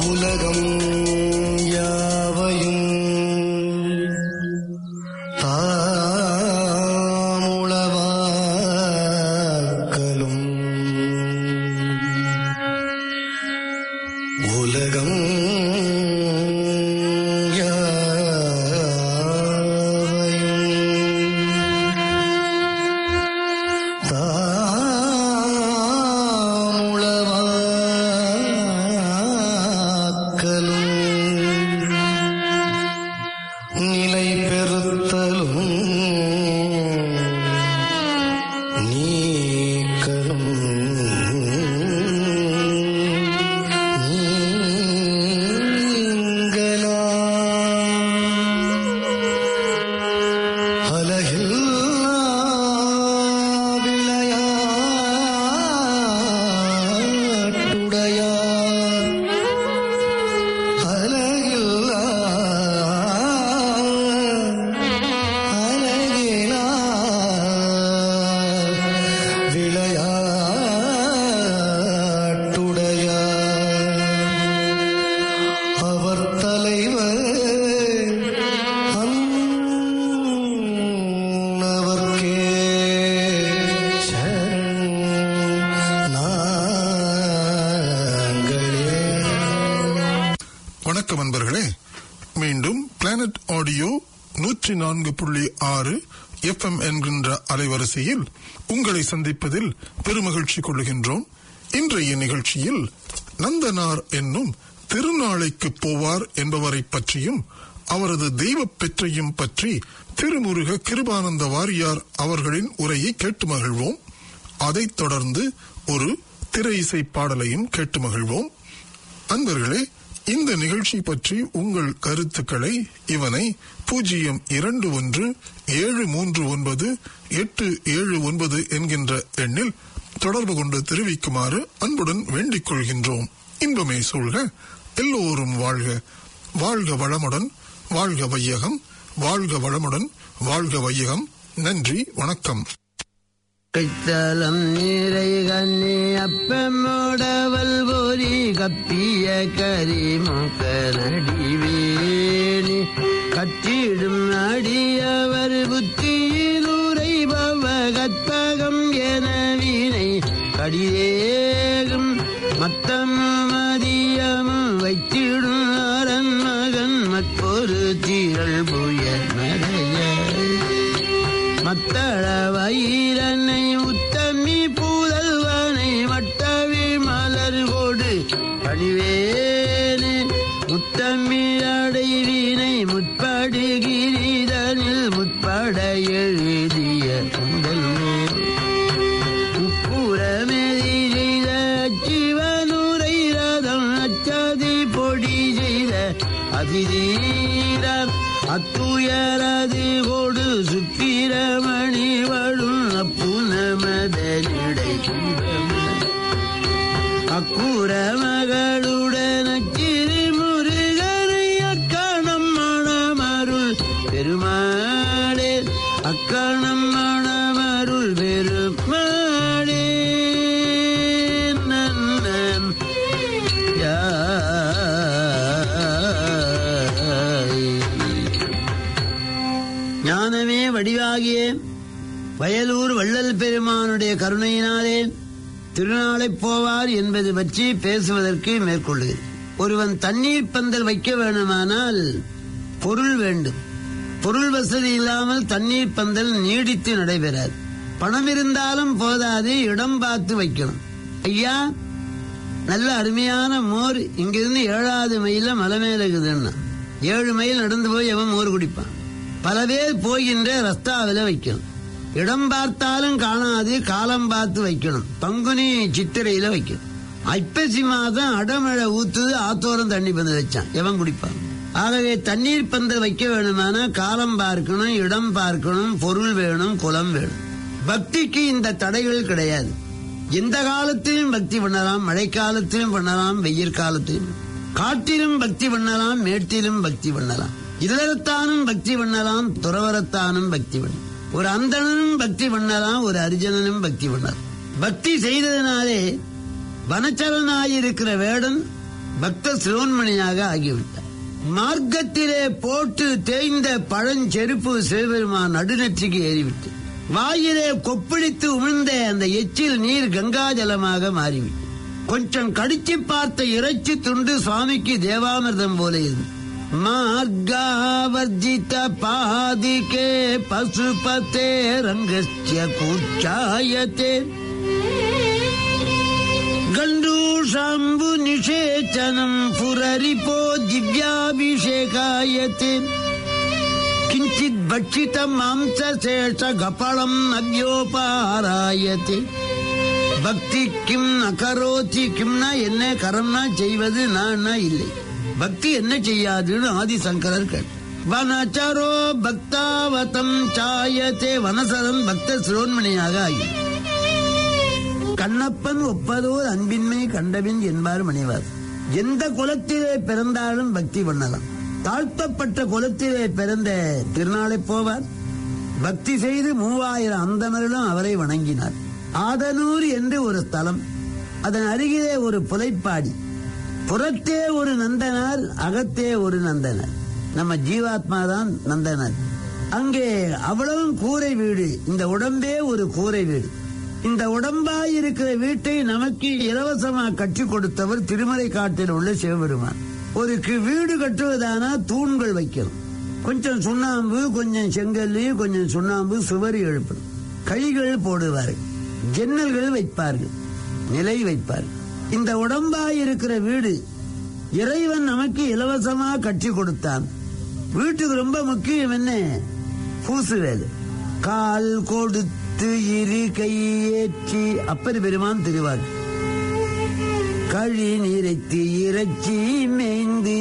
உலகம் யாவையும் தாமுளவாக்கலும் உலகம் யாவையும் தாமுளவாக்கலும் நிலை பெறுத்தலும் நீக்கலும் நீங்களாம் அலகில்லா விளையாட்டுடையார் அலகில்லா அலகிலா விளையாட்டுடையார் அவர் தலைவர் அன்னவர்க்கே சரண் நாங்களே வணக்கம் அன்பர்களே மீண்டும் பிளானட் ஆடியோ நூற்றி நான்கு புள்ளி ஆறு எஃப்எம் என்கின்ற அலைவரிசையில் உங்களை சந்திப்பதில் பெருமகிழ்ச்சி கொள்ளுகின்றோம் இன்றைய நிகழ்ச்சியில் நந்தனார் என்னும் திருநாளைக்கு போவார் என்பவரை பற்றியும் அவரது தெய்வப் பெற்றையும் பற்றி திருமுருக கிருபானந்த வாரியார் அவர்களின் உரையை கேட்டு மகிழ்வோம் அதைத் தொடர்ந்து ஒரு திரை இசை பாடலையும் கேட்டு மகிழ்வோம் அன்பர்களே இந்த நிகழ்ச்சி பற்றி உங்கள் கருத்துக்களை இவனை பூஜ்ஜியம் இரண்டு ஒன்று ஏழு மூன்று ஒன்பது எட்டு ஏழு ஒன்பது என்கின்ற எண்ணில் தொடர்பு கொண்டு தெரிவிக்குமாறு அன்புடன் வேண்டிக் கொள்கின்றோம் இன்பமே சூழ்க எல்லோரும் வாழ்க வாழ்க வளமுடன் வாழ்க வையகம் வாழ்க வளமுடன் வாழ்க வையகம் நன்றி வணக்கம் கைத்தலம் நீரை கண்ணி அப்பமோடவல் போரி கப்பிய கரிமுக நடிவேணி கற்றிடும் அடியவர் புத்தியில் உரைபவ கற்பகம் என வீணை கடிதேகும் மத்தமும் மதியமும் வைத்திடும் அரண் மகன் மற்றொரு தீரல் புய நடைய மத்தள வயிரனை உத்தமி பூதல்வனை மட்டவி மலர் கொடு பணிவேனே முத்தமி அடைவினை முற்படு கிரீதனில் முற்பட எழுதிய முதல்வோர் உப்புறமெதி செய்த சிவனுரை ரதம் அச்சதி பொடி செய்த அதிதீரம் அத்துயரது கொடு சுப்பிரமணி வழும் அப்புனமதனிடை அக்குற மகளுடன் கிரி முருகனை அக்கணம் மணமருள் பெருமாளே அக்கணம் மணமருள் பெருமாளே நன்னன் ஞானமே வடிவாகிய வயலூர் வள்ளல் பெருமானுடைய கருணையினாலே திருநாளைப் போவார் என்பது பற்றி பேசுவதற்கு மேற்கொள்ளுகிறேன் ஒருவன் தண்ணீர் பந்தல் வைக்க வேண்டுமானால் பொருள் வேண்டும் பொருள் வசதி இல்லாமல் தண்ணீர் பந்தல் நீடித்து நடைபெறாது பணம் இருந்தாலும் போதாது இடம் பார்த்து வைக்கணும் ஐயா நல்ல அருமையான மோர் இங்கிருந்து ஏழாவது மைல மலை மேல இருக்குதுன்னா ஏழு மைல் நடந்து போய் அவன் மோர் குடிப்பான் பல பேர் போகின்ற ரஸ்தாவில வைக்கணும் இடம் பார்த்தாலும் காணாது காலம் பார்த்து வைக்கணும் பங்குனி சித்திரையில வைக்கணும் ஐப்பசி மாதம் அடமழை ஊத்துது ஆத்தோரம் தண்ணி பந்தல் வச்சான் எவன் குடிப்பான் ஆகவே தண்ணீர் பந்தல் வைக்க வேணுமானா காலம் பார்க்கணும் இடம் பார்க்கணும் பொருள் வேணும் குலம் வேணும் பக்திக்கு இந்த தடைகள் கிடையாது எந்த காலத்திலும் பக்தி பண்ணலாம் மழைக்காலத்திலும் பண்ணலாம் வெயில் காலத்திலும் காட்டிலும் பக்தி பண்ணலாம் மேட்டிலும் பக்தி பண்ணலாம் இல்லறத்தானும் பக்தி பண்ணலாம் துறவரத்தானும் பக்தி பண்ணலாம் ஒரு அந்தணனும் பக்தி பண்ணலாம் ஒரு அரிஜனனும் பக்தி பண்ணலாம் பக்தி செய்ததினாலே வனச்சலனாயிருக்கிற வேடன் பக்த சிரோன்மணியாக ஆகிவிட்டார் மார்க்கத்திலே போட்டு தேய்ந்த பழஞ்செருப்பு சிவபெருமான் நடுநெற்றிக்கு ஏறிவிட்டு வாயிலே கொப்பளித்து உமிழ்ந்த அந்த எச்சில் நீர் கங்கா ஜலமாக மாறிவிட்டு கொஞ்சம் கடிச்சு பார்த்த இறைச்சி துண்டு சுவாமிக்கு தேவாமிர்தம் போல இருந்து மார்காவர்ஜித பாதிகே பசுபதே ரங்கஸ்ய கூச்சாயத்தே गण्डूषाम्बु निषेचनम् पुररिपो दिव्याभिषेकायते किञ्चित् भक्षितम् मांसशेषगपळम् नव्योपारायते பக்தி கிம் அகரோதி கிம்னா என்ன கரம்னா செய்வது நான் இல்லை பக்தி என்ன செய்யாதுன்னு ஆதிசங்கரர் கேட்டார் வனச்சரோ பக்தாவதம் சாயத்தே வனசரன் பக்த சிரோன்மணியாக ஆகி கண்ணப்பன் ஒப்பதோர் அன்பின்மை கண்டபின் என்பார் மணிவார் எந்த குலத்திலே பிறந்தாலும் பக்தி பண்ணலாம் தாழ்த்தப்பட்ட குலத்திலே பிறந்த திருநாளை போவார் பக்தி செய்து மூவாயிரம் அந்தணர்களும் அவரை வணங்கினார் ஆதனூர் என்று ஒரு ஸ்தலம் அதன் அருகிலே ஒரு புலைப்பாடி புறத்தே ஒரு நந்தனார் அகத்தே ஒரு நந்தனார் நம்ம ஜீவாத்மா தான் நந்தனார் அங்கே அவ்வளவும் கூரை வீடு இந்த உடம்பே ஒரு கூரை வீடு இந்த உடம்பாய் இருக்கிற வீட்டை நமக்கு இலவசமா கட்டி கொடுத்தவர் திருமலை காட்டில் உள்ள சிவபெருமான் ஒரு கி- வீடு கட்டுவதானா தூண்கள் வைக்கணும் கொஞ்சம் சுண்ணாம்பு கொஞ்சம் செங்கல் கொஞ்சம் சுண்ணாம்பு சுவரி எழுப்பணும் கழிகள் போடுவார்கள் ஜன்னல்கள் வைப்பார்கள் நிலை வைப்பார்கள் இந்த உடம்பாய் இருக்கிற வீடு இறைவன் நமக்கு இலவசமா கட்டி கொடுத்தான் வீட்டுக்கு ரொம்ப முக்கியம் என்ன பூசு வேலை கால் கொடுத்து இரு கையேற்றி அப்பர் பெருமான் திருவார் கழி நீரைத்து இறைச்சி மேய்ந்து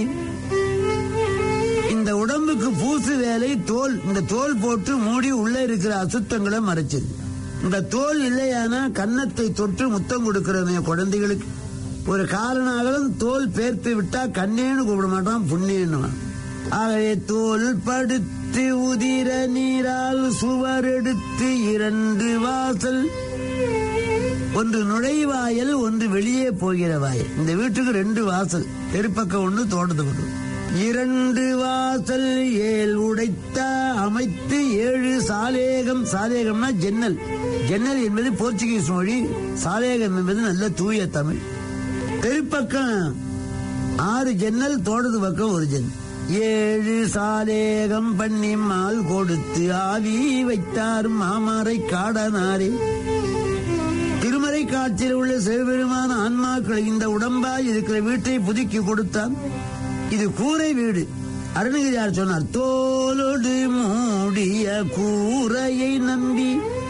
இந்த உடம்புக்கு பூசு வேலை தோல் இந்த தோல் போட்டு மூடி உள்ள இருக்கிற அசுத்தங்களை மறைச்சது இந்த தோல் இல்லையானா கன்னத்தை தொட்டு முத்தம் கொடுக்கிறவங்க குழந்தைகளுக்கு ஒரு காரணாலும் தோல் பேர்த்து விட்டா கண்ணேன்னு கூப்பிட மாட்டான் புண்ணியன்னுவான் ஆகவே தோல் படுத்து உதிர நீரால் சுவர் எடுத்து இரண்டு வாசல் ஒன்று நுழைவாயல் ஒன்று வெளியே போகிற வாயல் இந்த வீட்டுக்கு ரெண்டு வாசல் தெருப்பக்கம் ஒன்று தோட்டத்துக்கு ஒன்று இரண்டு வாசல் ஏழு உடைத்த அமைத்து ஏழு சாலேகம் சாலேகம்னா ஜன்னல் ஜன்னல் என்பது போர்ச்சுகீஸ் மொழி சாலேகம் என்பது நல்ல தூய தமிழ் தெருப்பக்கம் ஆறு ஜன்னல் தோட்டத்து பக்கம் ஒரு ஜன்னல் ஏழு சாலேகம் பண்ணி மால் கொடுத்து ஆவி வைத்தார் மாமரை காடனாரே திருமலை காட்சியில் உள்ள சிவபெருமான ஆன்மாக்கள் இந்த உடம்பாய் இருக்கிற வீட்டை புதுக்கி கொடுத்தான் இது கூரை வீடு அருணகிரியார் சொன்னார் தோலோடு மூடிய கூரையை நம்பி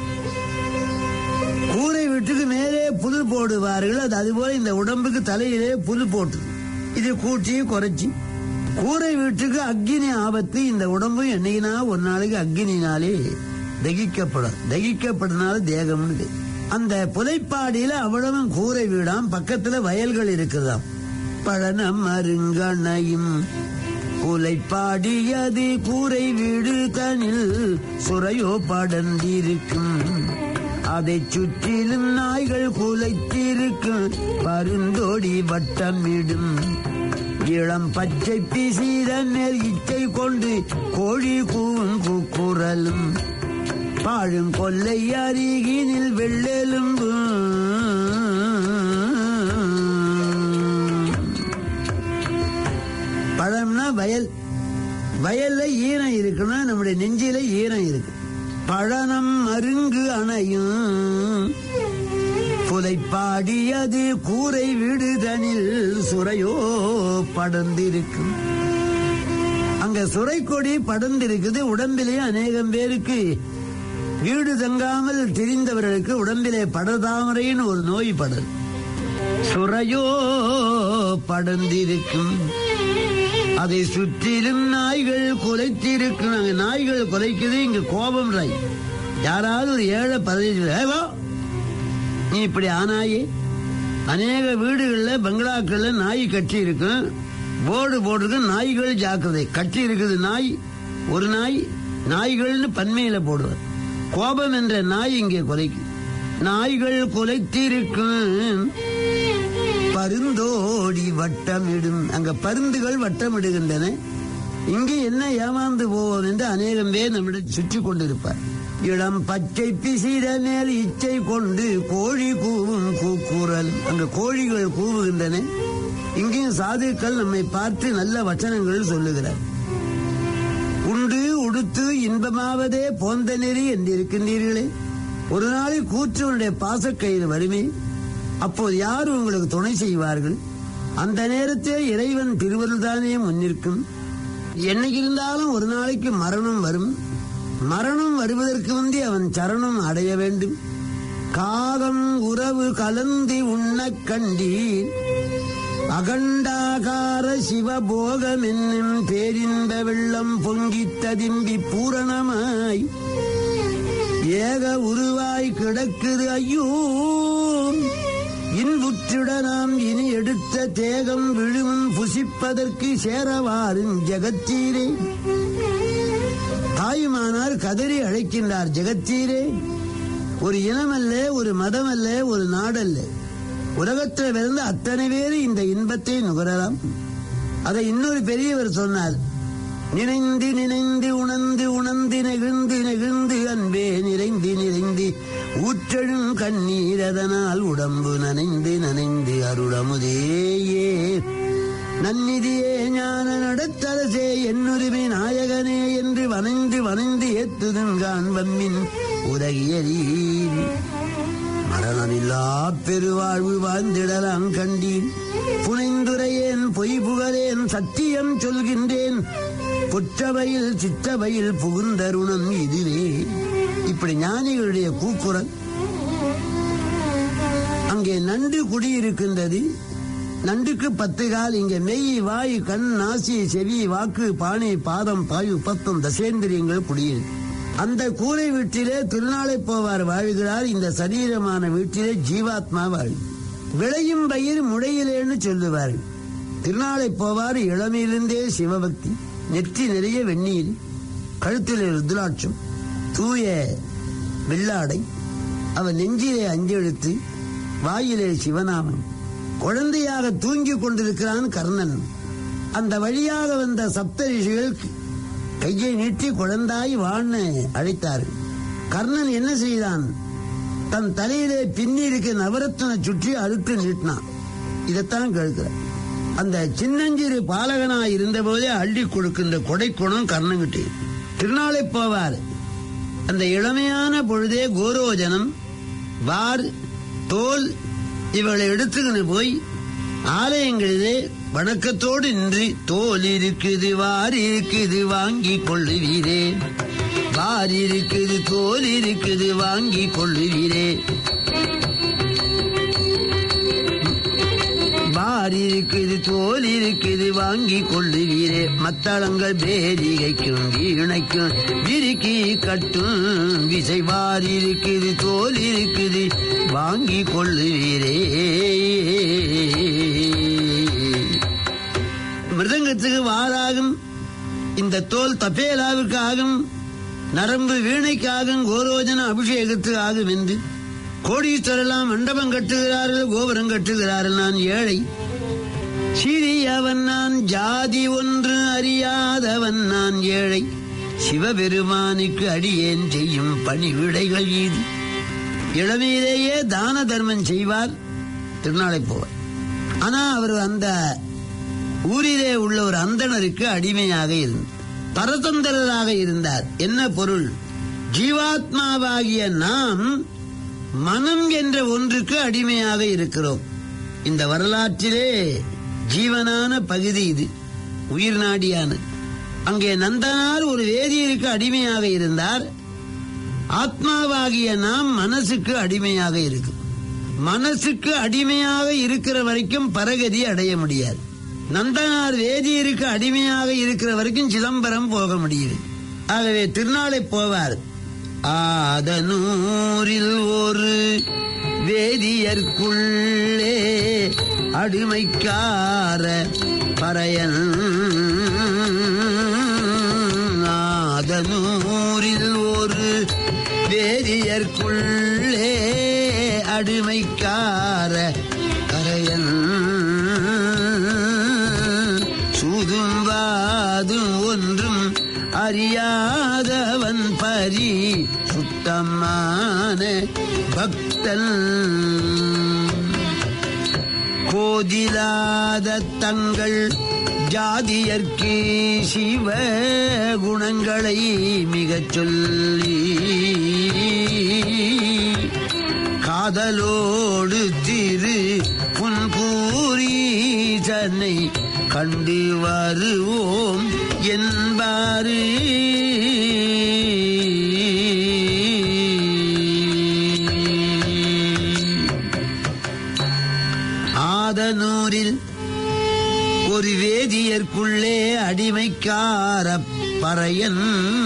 கூரை வீட்டுக்கு மேலே புல் போடுவார்கள் அது அதுபோல இந்த உடம்புக்கு தலையிலே புல் போட்டு இது கூட்டி குறைச்சி கூரை வீட்டுக்கு அக்னி ஆபத்து இந்த உடம்பு என்னைக்குனா ஒரு நாளைக்கு அக்னினாலே தகிக்கப்படும் தகிக்கப்படுனால தேகம்னு பேர். அந்த புதைப்பாடியில அவ்வளவும் கூரை வீடாம் பக்கத்துல வயல்கள் இருக்குதாம் பழனம் அருங்கணையும் புலைப்பாடியது கூரை வீடு தனில் சுரையோ படர்ந்திருக்கும் அதை சுற்றிலும் நாய்கள் குலைத்திருக்கும் பருந்தோடி வட்டமிடும் இளம் பச்சை பிசீர மேல் இச்சை கொண்டு கோழி கூவும் குக்குரலும் பாழும் கொல்லை அருகினில் வெள்ளெலும்பு பழம்னா வயல் வயல்ல ஈரம் இருக்குன்னா நம்முடைய நெஞ்சில ஈரம் இருக்கு பழனம் அருங்கு அணையும் புலைப்பாடியது கூரை விடுதனில் சுரையோ படர்ந்திருக்கும் அங்க சுரைக்கொடி படர்ந்திருக்குது உடம்பிலே அநேகம் பேருக்கு வீடு தங்காமல் திரிந்தவர்களுக்கு உடம்பிலே படதாமரைன்னு ஒரு நோய் படல் சுரையோ படர்ந்திருக்கும் அதை சுற்றிலும் நாய்கள் குலைத்திருக்கும் அங்க நாய்கள் குலைக்குது இங்க கோபம் ராய் யாராவது ஒரு ஏழை பதவி ஏவோ நீ இப்படி ஆனாயே அநேக வீடுகள்ல பங்களாக்கள்ல நாய் கட்டி இருக்கும் போர்டு போட்டிருக்கு நாய்கள் ஜாக்கிரதை கட்டி இருக்குது நாய் ஒரு நாய் நாய்கள்னு பன்மையில போடுவார் கோபம் என்ற நாய் இங்கே கொலைக்கு நாய்கள் குலைத்திருக்கும் பருந்தோடி வட்டமிடும் அங்க பருந்துகள் வட்டமிடுகின்றன இங்கே என்ன ஏமாந்து போவோம் என்று அநேகம் பேர் நம்மிடம் சுற்றி கொண்டிருப்பார் இளம் பச்சை பிசிற மேல் இச்சை கொண்டு கோழி கூவும் கூக்குரல் அங்க கோழிகள் கூவுகின்றன இங்கேயும் சாதுக்கள் நம்மை பார்த்து நல்ல வச்சனங்கள் சொல்லுகிறார் உண்டு உடுத்து இன்பமாவதே போந்த நெறி என்றிருக்கின்றீர்களே ஒரு நாளில் கூற்றுடைய பாசக்கயிறு வருமே அப்போது யார் உங்களுக்கு துணை செய்வார்கள் அந்த நேரத்தில் இறைவன் திருவருள்தானே முன்னிற்கும் என்னைக்கு இருந்தாலும் ஒரு நாளைக்கு மரணம் வரும் மரணம் வருவதற்கு முந்தி அவன் சரணம் அடைய வேண்டும் காகம் உறவு கலந்து உண்ணக் கண்டீர் அகண்டாகார சிவபோகம் என்னும் பேரின்ப வெள்ளம் பொங்கித் ததும்பி பூரணமாய் ஏக உருவாய் கிடக்குது ஐயோ இன்புற்றிட நாம் இனி எடுத்த தேகம் விழுவும் புசிப்பதற்கு சேரவாரும் ஜெகத்தீரே தாயுமானார் கதறி அழைக்கின்றார் ஜெகத்தீரே ஒரு இனமல்ல ஒரு மதமல்ல ஒரு நாடல்ல உலகத்தில் பிறந்த அத்தனை பேர் இந்த இன்பத்தை நுகரலாம் அதை இன்னொரு பெரியவர் சொன்னார் நினைந்து நினைந்து உணர்ந்து உணர்ந்து நெகிழ்ந்து நெகிழ்ந்து அன்பே நிறைந்து நிறைந்து ஊற்றழும் கண்ணீர் அதனால் உடம்பு நனைந்து நனைந்து அருளமுதேயே நன்னிதியே ஞான நடத்தரசே என்னுரிமை நாயகனே என்று வனைந்து வனைந்து ஏத்துதுங்கான் வம்மின் உலகியரீர் மரணமில்லா பெருவாழ்வு வாழ்ந்திடலாம் கண்டீன் புனைந்துரையேன் பொய் புகழேன் சத்தியம் சொல்கின்றேன் புற்றவையில் சிற்றவையில் புகுந்தருணம் இதுவே இப்படி ஞானிகளுடைய கூக்குரல் அங்கே நண்டு குடியிருக்கின்றது நண்டுக்கு பத்து கால் இங்கே மெய் வாய் கண் நாசி செவி வாக்கு பானை பாதம் பாயு பத்தம் தசேந்திரியங்கள் குடியிருக்கு அந்த கூரை வீட்டிலே திருநாளை போவார் வாழ்கிறார் இந்த சரீரமான வீட்டிலே ஜீவாத்மா வாழ் விளையும் பயிர் முளையிலேன்னு சொல்லுவார்கள் திருநாளை போவார் இளமையிலிருந்தே சிவபக்தி நெற்றி நிறைய வெந்நீர் கழுத்திலே ருத்ராட்சம் தூய வெள்ளாடை அவன் நெஞ்சிலே அஞ்செழுத்து வாயிலே சிவநாமம் குழந்தையாக தூங்கிக் கொண்டிருக்கிறான் கர்ணன் அந்த வழியாக வந்த சப்த ரிஷிகள் கையை நீட்டி குழந்தாய் வான்னு அழைத்தார்கள் கர்ணன் என்ன செய்தான் தன் தலையிலே பின்னி இருக்க நவரத்ன சுற்றி அழுத்து நீட்டினான் இதைத்தான் கேட்கிறார் அந்த சின்னஞ்சிறு பாலகனாய் இருந்தபோதே அள்ளி கொடுக்கின்ற கொடைக்குணம் கர்ணங்கிட்டு திருநாளை போவார் அந்த இளமையான பொழுதே கோரோஜனம் வார் தோல் இவளை எடுத்துக்கிட்டு போய் ஆலயங்களிலே வணக்கத்தோடு நின்று தோல் இருக்குது வார் இருக்குது வாங்கி கொள்ளுவீரே வார் இருக்குது தோல் இருக்குது வாங்கி கொள்ளுவீரே வார் இருக்குது தோல் இருக்குது வாங்கி கொள்ளுவீரே மத்தளங்கள் பேரிகைக்கும் வீணைக்கும் விரிக்கி கட்டும் விசை வார் இருக்குது தோல் இருக்குது வாங்கி கொள்ளுவீரே மிருதங்கத்துக்கு வாராகும் இந்த தோல் தப்பேலாவிற்கு ஆகும் நரம்பு வீணைக்காகும் கோரோஜன அபிஷேகத்துக்கு ஆகும் என்று கோடீஸ்வரெல்லாம் மண்டபம் கட்டுகிறார்கள் கோபுரம் கட்டுகிறார்கள் நான் ஏழை சிறியவன் நான் ஜாதி ஒன்று அறியாதவன் நான் ஏழை சிவபெருமானுக்கு அடியேன் செய்யும் பணிவிடைகள் இது இளமையிலேயே தான தர்மம் செய்வார் திருநாளை போவார் ஆனா அவர் அந்த ஊரிலே உள்ள ஒரு அந்தணருக்கு அடிமையாக இருந்தார் பரதந்திரராக இருந்தார் என்ன பொருள் ஜீவாத்மாவாகிய நாம் மனம் என்ற ஒன்றுக்கு அடிமையாக இருக்கிறோம் இந்த வரலாற்றிலே ஜீவனான பகுதி இது உயிர் நாடியான அங்கே நந்தனார் ஒரு வேதியருக்கு அடிமையாக இருந்தார் ஆத்மாவாகிய நாம் மனசுக்கு அடிமையாக இருக்கு மனசுக்கு அடிமையாக இருக்கிற வரைக்கும் பரகதி அடைய முடியாது நந்தனார் வேதியருக்கு அடிமையாக இருக்கிற வரைக்கும் சிதம்பரம் போக முடியுது ஆகவே திருநாளை போவார் ஆதனூரில் ஒரு வேதியர்க்குள்ளே அடிமைக்கார பறையன் ஆதனூரில் ஒரு வேதியர்க்குள்ளே அடிமைக்கார கரையன் சூதும் வாதும் ஒன்றும் அறியாதவன் பரி சுத்தமான பக்தன் கோதிலாத தங்கள் ஜாதியர்க்கு சிவ குணங்களை மிகச் சொல்லி காதலோடு திரு புன்பூரீசனை கண்டு வருவோம் என்பாரு ஆதனூரில் ஒரு வேதியர்க்குள்ளே அடிமைக்கார பறையன்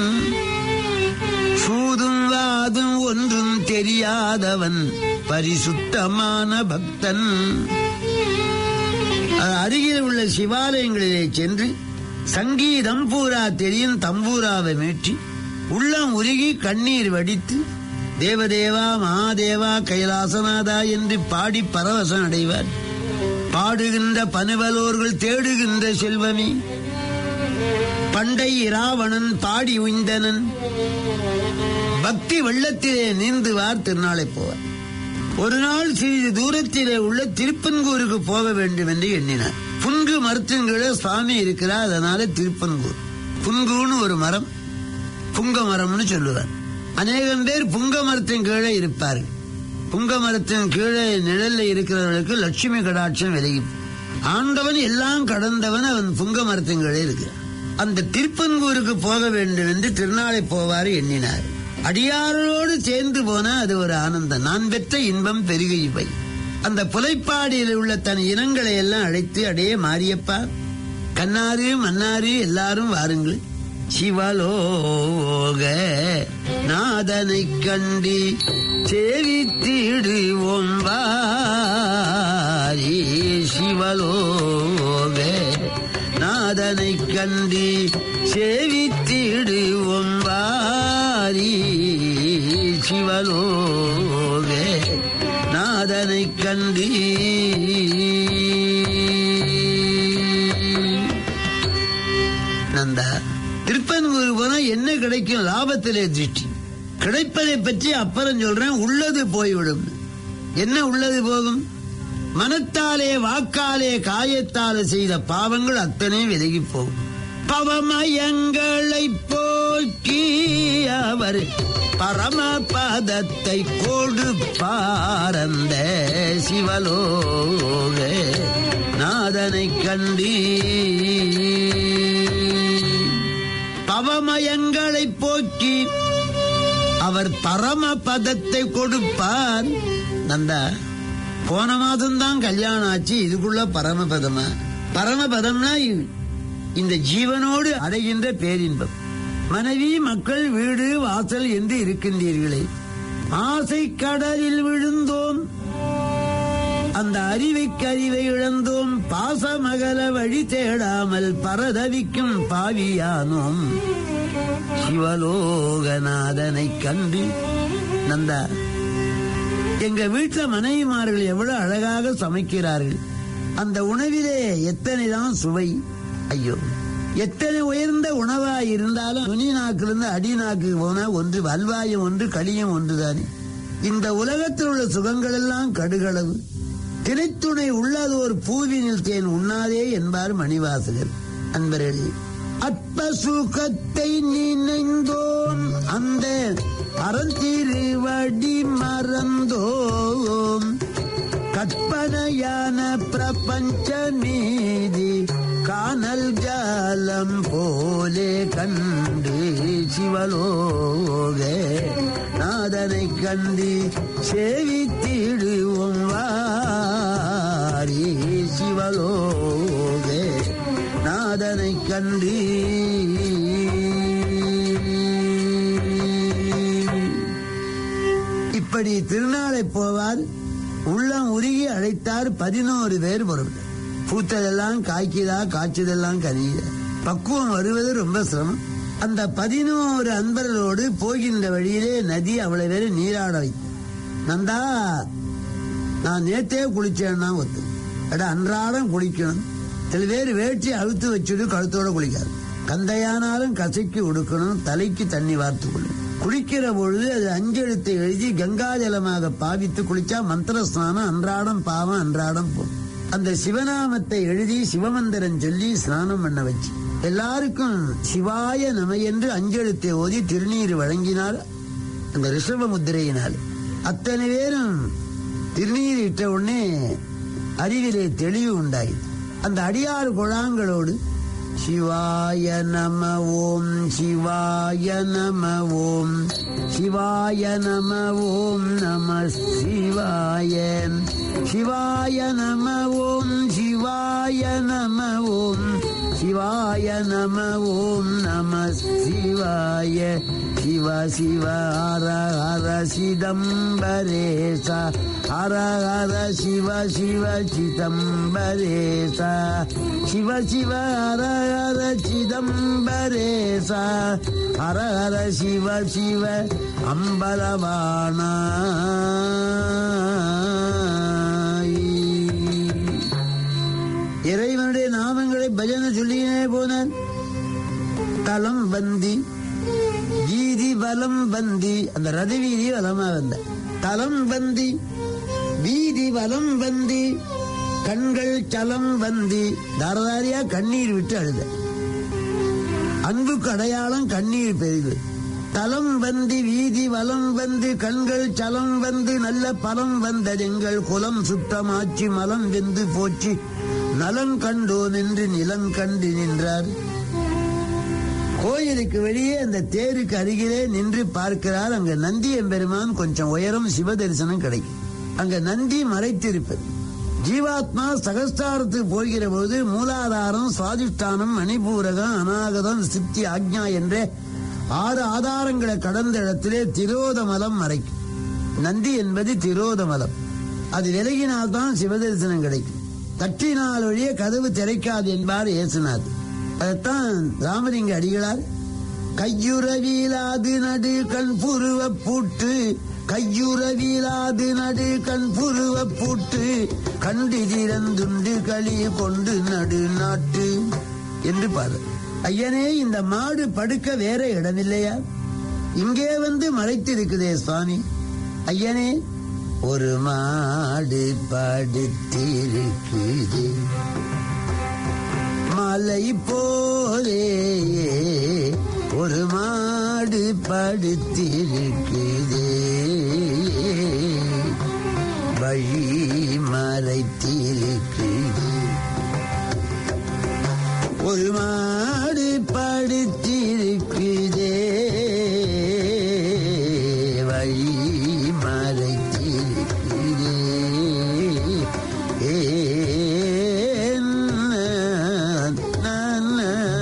சூதும் வாதும் ஒன்றும் தெரியாதவன் பரிசுத்தமான பக்தன் அது அருகில் உள்ள சிவாலயங்களிலே சென்று சங்கீதம் பூரா தெரியும் தம்பூராவை மீட்டி உள்ளம் உருகி கண்ணீர் வடித்து தேவதேவா மகாதேவா கைலாசநாதா என்று பாடி பரவசம் அடைவார் பாடுகின்ற பனுவலோர்கள் தேடுகின்ற செல்வமே பண்டை இராவணன் பாடி உய்ந்தனன் பக்தி வெள்ளத்திலே நீந்துவார் திருநாளை போவார் ஒரு நாள் சிறிது தூரத்திலே உள்ள திருப்பன்கூருக்கு போக வேண்டும் என்று எண்ணினார் புன்கு மரத்தின் சுவாமி இருக்கிறார் அதனால திருப்பன்கூர் புன்குன்னு ஒரு மரம் புங்க மரம்னு சொல்லுவார் அநேகம் பேர் புங்க மரத்தின் கீழே இருப்பார்கள் புங்க மரத்தின் கீழே நிழல்ல இருக்கிறவர்களுக்கு லட்சுமி கடாட்சம் விலகி ஆண்டவன் எல்லாம் கடந்தவன் அவன் புங்க மரத்தின் கீழே இருக்கிறான் அந்த திருப்பன்கூருக்கு போக வேண்டும் என்று திருநாளை போவார் எண்ணினார் அடியாரோடு சேர்ந்து போனா அது ஒரு ஆனந்தம் நான் பெற்ற இன்பம் பெருகு இவை அந்த புலைப்பாடியில் உள்ள தன் இனங்களை எல்லாம் அழைத்து அடையே மாரியப்பா கண்ணாறு மன்னாரு எல்லாரும் வாருங்கள் சிவலோக நாதனை கண்டு சேவித்திடுவோம் வாரி சிவலோக நாதனை கண்டு சேவித்திடுவோம் வாரி சிவலோக நாதனை கண்டு நந்தா திருப்பன்கூர் போனா என்ன கிடைக்கும் லாபத்திலே திருஷ்டி கிடைப்பதை பற்றி அப்புறம் சொல்றேன் உள்ளது போய்விடும் என்ன உள்ளது போகும் மனத்தாலே வாக்காலே காயத்தாலே செய்த பாவங்கள் அத்தனை விலகி போகும் பவமயங்களை போக்கி அவர் பரமபதத்தை கொடுப்பாரந்த சிவலோக நாதனை கண்டி பவமயங்களை போக்கி அவர் பரமபதத்தை கொடுப்பார் நந்தா போன மாதம் தான் கல்யாணம் ஆச்சு இதுக்குள்ள பரமபதமா பரமபதம்னா இ- இந்த ஜீவனோடு அடைகின்ற பேரின்பம் மனைவி மக்கள் வீடு வாசல் என்று இருக்கின்றீர்களே ஆசை கடலில் விழுந்தோம் அந்த அறிவைக்கு அறிவை இழந்தோம் பாசமகல வழி தேடாமல் பரதவிக்கும் பாவியானோம் சிவலோகநாதனை கண்டு நந்தா எங்க வீட்டுல மனைவிமார்கள் எவ்வளவு அழகாக சமைக்கிறார்கள் அந்த உணவிலே எத்தனை தான் சுவை ஐயோ எத்தனை உயர்ந்த உணவா இருந்தாலும் நுனி நாக்கிலிருந்து அடி நாக்கு போன ஒன்று வல்வாயம் ஒன்று களியம் ஒன்றுதானே இந்த உலகத்தில் உள்ள சுகங்கள் எல்லாம் கடுகளவு திரைத்துணை உள்ளதோர் பூவினில் தேன் உண்ணாதே என்பார் மணிவாசகர் அன்பர்களே அற்ப சுகத்தை நினைந்தோம் அந்த அறந்திருவடி மறந்தோம் கற்பனையான பிரபஞ்ச மீதி காணல் ஜாலம் போலே கண்டு சிவலோக நாதனை கண்டு சேவித்திடுவோம் வாரி சிவலோக நாதனை கண்டு இப்படி திருநாளை போவார் உள்ளம் உருகி அழைத்தார் பதினோரு பேர் பொறுப்பு பூத்ததெல்லாம் காய்க்குதா காய்ச்சதெல்லாம் கனியுதா பக்குவம் வருவது ரொம்ப சிரமம் அந்த பதினோரு அன்பர்களோடு போகின்ற வழியிலே நதி அவ்வளவு பேர் நீராட வைத்து நந்தா நான் நேத்தே குளிச்சேன்னா ஒத்து அட அன்றாடம் குளிக்கணும் சில பேர் வேட்டி அழுத்து வச்சுட்டு கழுத்தோட குளிக்காது கந்தையானாலும் கசைக்கு உடுக்கணும் தலைக்கு தண்ணி வார்த்து கொள்ளும் குளிக்கிற பொழுது அது அஞ்செழுத்தை எழுதி கங்கா ஜலமாக பாவித்து குளிச்சா மந்திர ஸ்நானம் அன்றாடம் பாவம் அன்றாடம் போகும் அந்த சிவநாமத்தை எழுதி சிவமந்திரம் சொல்லி ஸ்நானம் பண்ண வச்சு எல்லாருக்கும் சிவாய நம என்று அஞ்செழுத்தை ஓதி திருநீர் வழங்கினார் அந்த ரிஷப முத்திரையினால் அத்தனை பேரும் திருநீர் இட்ட உடனே அறிவிலே தெளிவு உண்டாயிற்று அந்த அடியாறு குழாங்களோடு சிவாய நம ஓம் சிவாய நம ஓம் சிவாய நம ஓம் நம சிவாய சிவாய நம ஓம் சிவாய நம ஓம் சிவாய நம ஓம் நம சிவாய சிவ சிவ ஹர ஹர சிதம்பரேச ஹர ஹர சிவ சிவ சிதம்பரேச சிவ சிவ ஹர ஹர சிதம்பரேச ஹர ஹர சிவ சிவ அம்பலவானா இறைவனுடைய நாமங்களை பஜனை சொல்லியே போனான் தலம் பந்தி வீதி வலம் பந்தி அந்த ரத வீதி வலமா வந்த தலம் பந்தி வீதி வலம் பந்தி கண்கள் சலம் பந்தி தாரதாரியா கண்ணீர் விட்டு அழுத அன்புக்கு அடையாளம் கண்ணீர் பெரிது தலம் வந்து வீதி வலம் வந்து கண்கள் சலம் வந்து நல்ல பலம் வந்ததெங்கள் குலம் சுத்தமாச்சி மலம் வெந்து போச்சு நலம் கண்டோம் என்று நிலம் கண்டு நின்றார் கோயிலுக்கு வெளியே அந்த தேருக்கு அருகிலே நின்று பார்க்கிறார் அங்க நந்தி எம்பெருமான் கொஞ்சம் உயரம் சிவ தரிசனம் கிடைக்கும் அங்க நந்தி மறைத்திருப்பது ஜீவாத்மா சகஸ்தாரத்துக்கு போகிற போது மூலாதாரம் சுவாதிஷ்டானம் மணிபூரகம் அநாகதம் சித்தி ஆக்ஞா என்ற ஆறு ஆதாரங்களை கடந்த இடத்திலே திரோத மலம் மறைக்கும் நந்தி என்பது திரோத மலம் அது விலகினால்தான் சிவதரிசனம் கிடைக்கும் தட்டினால் வழியே கதவு திறக்காது என்பார் இயேசுநாத் அதைத்தான் ராமலிங்க அடிகளார் கையுறவிலாது நடு கண் புருவ பூட்டு கையுறவிலாது நடு கண் புருவ பூட்டு கண்டு திறந்துண்டு களி கொண்டு நடு நாட்டு என்று பாரு ஐயனே இந்த மாடு படுக்க வேற இடமில்லையா இங்கே வந்து மறைத்திருக்குதே சுவாமி ஐயனே ஒரு மாடு படுத்திருக்குது மலை போலே ஒரு மாடு படுத்திருக்குதே வழி மறைத்திருக்குது ஒரு மாடு படுத்திருக்குதே வழி மறைத்திருக்குதே ஏன் நான்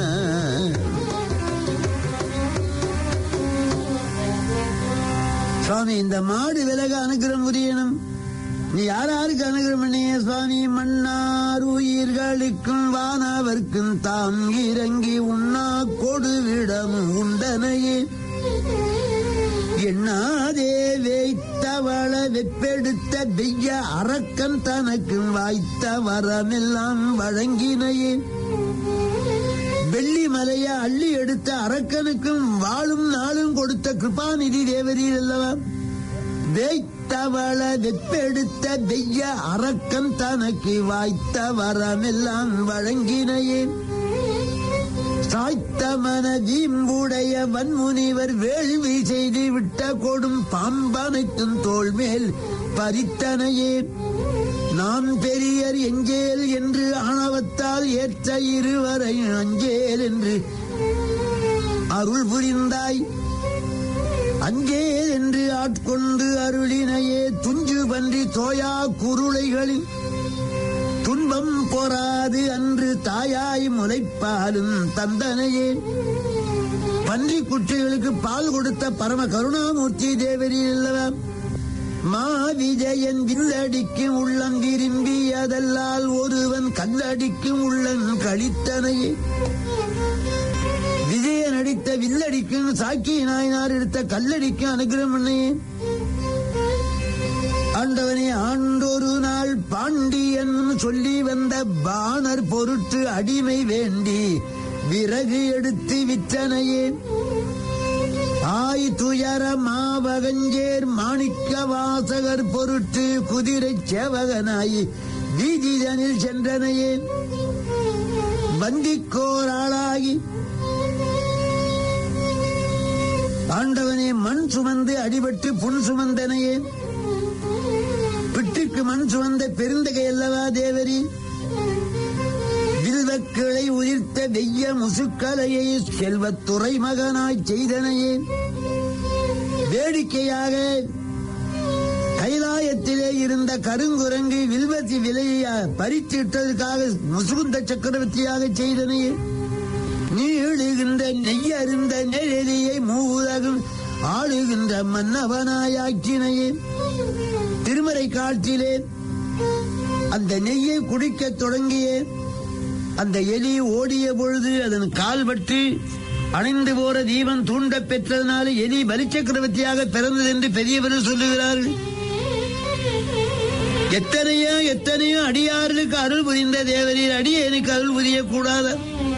சுவாமி இந்த மாடு விலக அனுகிரம் புரியணும் நீ யார் யாருக்கு அனுகிரம் பண்ணிய சுவாமி மன்னார் உயிர்களுக்கும் வானவர்க்கும் தாம் இறங்கி உண்ணா கொடுவிடம் உண்டனையே எண்ணாதே வைத்தவள வெப்பெடுத்த பெய்ய அரக்கன் தனக்கும் வாய்த்த வரமெல்லாம் வழங்கினையே வெள்ளி மலைய அள்ளி எடுத்த அரக்கனுக்கும் வாழும் நாளும் கொடுத்த கிருபாநிதி தேவரீர் அல்லவா வேய்த்தவள வெப்பெடுத்த வெய்ய அரக்கன் தனக்கு வாய்த்த வரமெல்லாம் வழங்கினையே சாய்த்த மன வீம்புடைய வன்முனிவர் வேள்வி செய்து விட்ட கொடும் பாம்பனைத்தும் தோள் மேல் பறித்தனையே நான் பெரியர் எஞ்சேல் என்று ஆணவத்தால் ஏற்ற இருவரை அஞ்சேல் என்று அருள் புரிந்தாய் அஞ்சேல் என்று ஆட்கொண்டு அருளினையே துஞ்சு பன்றி தோயா குருளைகளில் துன்பம் பொறாது அன்று தாயாய் முளைப்பாலும் தந்தனையே பன்றி குட்டிகளுக்கு பால் கொடுத்த பரம கருணாமூர்த்தி தேவரி அல்லவா மா விஜயன் வில்லடிக்கும் உள்ளம் விரும்பி அதல்லால் ஒருவன் கல்லடிக்கும் உள்ளன் கழித்தனையே விஜயன் அடித்த வில்லடிக்கும் சாக்கி நாயனார் எடுத்த கல்லடிக்கும் அனுகிரகம் பண்ணையே ஆண்டவனே ஆண்டொரு நாள் பாண்டியன் சொல்லி வந்த பாணர் பொருட்டு அடிமை வேண்டி விறகு எடுத்து விற்றனையே ஆய் துயர மாவகஞ்சேர் மாணிக்க வாசகர் பொருட்டு குதிரை சேவகனாய் வீதிதனில் சென்றனையே வந்திக்கோர் ஆளாகி ஆண்டவனே மண் சுமந்து அடிபட்டு புண் சுமந்தனையே பிட்டுக்கு மண் சுமந்த பெருந்தகை அல்லவா தேவரி வில்வக்கிளை உதிர்த்த வெய்ய முசுக்கலையை செல்வத்துறை மகனாய் செய்தனையே வேடிக்கையாக கைலாயத்திலே இருந்த கருங்குரங்கு வில்வத்தி விலையை பறித்திட்டதற்காக முசுகுந்த சக்கரவர்த்தியாக செய்தனையே நீழுகின்ற நெய்யறிந்த நெழலியை மூவுலகும் ஆளுகின்ற மன்னவனாயாக்கினையே திருமறை காட்டிலே அந்த நெய்யை குடிக்கத் தொடங்கிய அந்த எலி ஓடிய பொழுது அதன் கால் பற்றி அணைந்து போற தீபன் தூண்டப் பெற்றதனால எலி பலிச்சக்கரவர்த்தியாக பிறந்தது என்று பெரியவர்கள் சொல்லுகிறார்கள் எத்தனையோ எத்தனையோ அடியார்களுக்கு அருள் புரிந்த தேவரீர் அடியேனுக்கு அருள் புரியக்கூடாத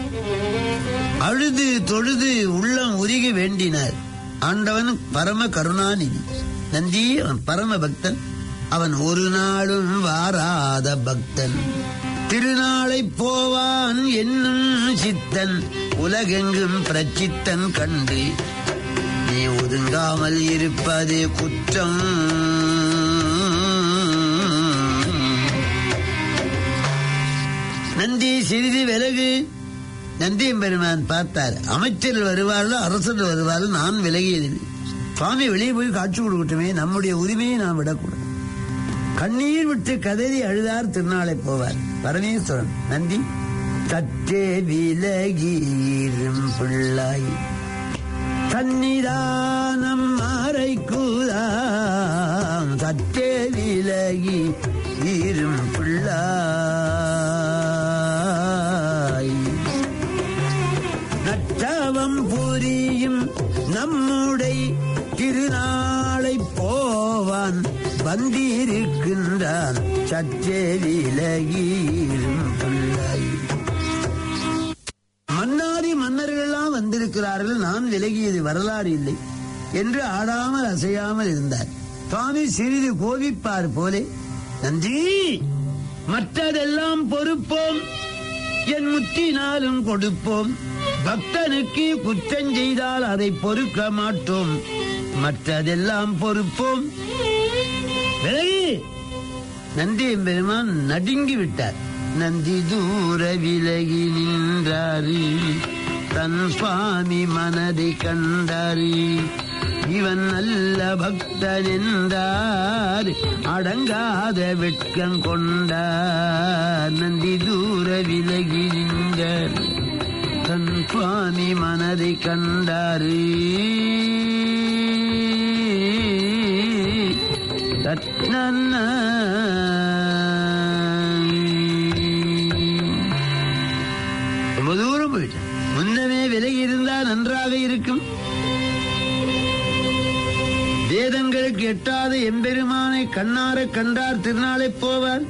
அழுது தொழுது உள்ளம் உருகி வேண்டினார் ஆண்டவன் பரம கருணாநிதி நந்தி அவன் பரம பக்தன் அவன் ஒரு நாளும் வாராத பக்தன் திருநாளை போவான் என்னும் சித்தன் உலகெங்கும் பிரச்சித்தன் கண்டு நீ ஒதுங்காமல் இருப்பதே குற்றம் நந்தி சிறிது விலகு நந்தியம் பெருமான் பார்த்தார் அமைச்சர்கள் வருவார்கள் அரசர்கள் வருவார்கள் நான் விலகியதில்லை சுவாமி வெளியே போய் காட்சி கொடுக்கட்டுமே நம்முடைய உரிமையை நாம் விடக்கூடாது கண்ணீர் விட்டு கதறி அழுதார் திருநாளை போவார் பரமேஸ்வரன் நந்தி சற்றே விலகீரும் பிள்ளாய் சன்னிதானம் மறைக்குதாம் சற்றே விலகி ஈரும் பிள்ளாய் நற்றவம் புரியும் நம்முடை திருநாளை போவான் வந்திருக்கின்றான் சற்றே விலகீரும் பிள்ளை மன்னாரி மன்னர்கள்லாம் வந்திருக்கிறார்கள் நான் விலகியது வரலாறு இல்லை என்று ஆடாமல் அசையாமல் இருந்தார் சுவாமி சிறிது கோபிப்பார் போலே நன்றி மற்றதெல்லாம் பொறுப்போம் என் முத்தினாலும் கொடுப்போம் பக்தனுக்கு குற்றம் செய்தால் அதை பொறுக்க மாட்டோம் மற்றதெல்லாம் பொறுப்போம் விலகி நந்தி பெருமான் நடுங்கி விட்டார் நந்தி தூர விலகி நின்றாரு தன் சுவாமி மனதை கண்டாரு இவன் நல்ல பக்தன் என்றார் அடங்காத வெட்கம் கொண்டார் நந்தி தூர விலகி நின்றார் தன் சுவாமி மனதை கண்டாரு தன்னன்ன ரொம்ப தூரம் போயிட்டேன் முன்னமே விலகி இருந்தா நன்றாக இருக்கும் வேதங்களுக்கு எட்டாத எம்பெருமானை கண்ணார கண்டார் திருநாளை போவார்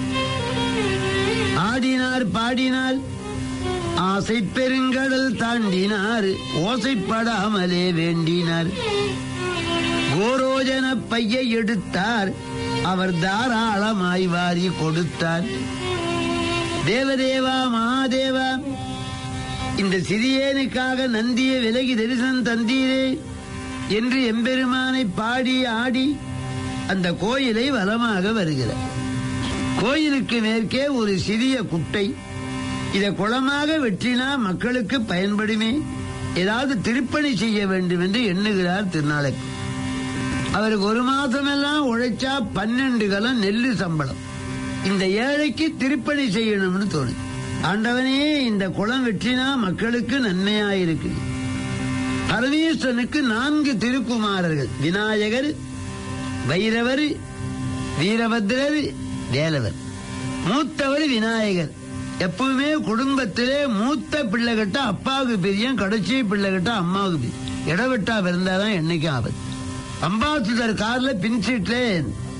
ஆடினார் பாடினார் ஆசை பெருங்கடல் தாண்டினார் ஓசைப்படாமலே வேண்டினார் கோரோஜன பையை எடுத்தார் அவர் தாராளமாய் வாரி கொடுத்தார் தேவதேவா மகாதேவா இந்த சிறியேனுக்காக நந்திய விலகி தரிசனம் தந்தீரே என்று எம்பெருமானை பாடி ஆடி அந்த கோயிலை வலமாக வருகிறார் கோயிலுக்கு மேற்கே ஒரு சிறிய குட்டை இதை குளமாக வெற்றினா மக்களுக்கு பயன்படுமே ஏதாவது திருப்பணி செய்ய வேண்டும் என்று எண்ணுகிறார் திருநாளைக்கு அவருக்கு ஒரு மாசம் எல்லாம் உழைச்சா பன்னெண்டு கலம் நெல்லு சம்பளம் இந்த ஏழைக்கு திருப்பணி செய்யணும்னு தோணு ஆண்டவனே இந்த குளம் வெற்றினா மக்களுக்கு நன்மையாயிருக்கு பரமேஸ்வரனுக்கு நான்கு திருக்குமாரர்கள் விநாயகர் வைரவர் வீரபத்ரர் வேலவர் மூத்தவர் விநாயகர் எப்பவுமே குடும்பத்திலே மூத்த பிள்ளைகிட்ட அப்பாவுக்கு பிரியம் கடைசி பிள்ளைகிட்ட அம்மாவுக்கு பிரியம் இடவிட்டா பிறந்தாதான் என்னைக்கும் ஆபத்து அம்பாசுதர் கார்ல பின் சீட்ல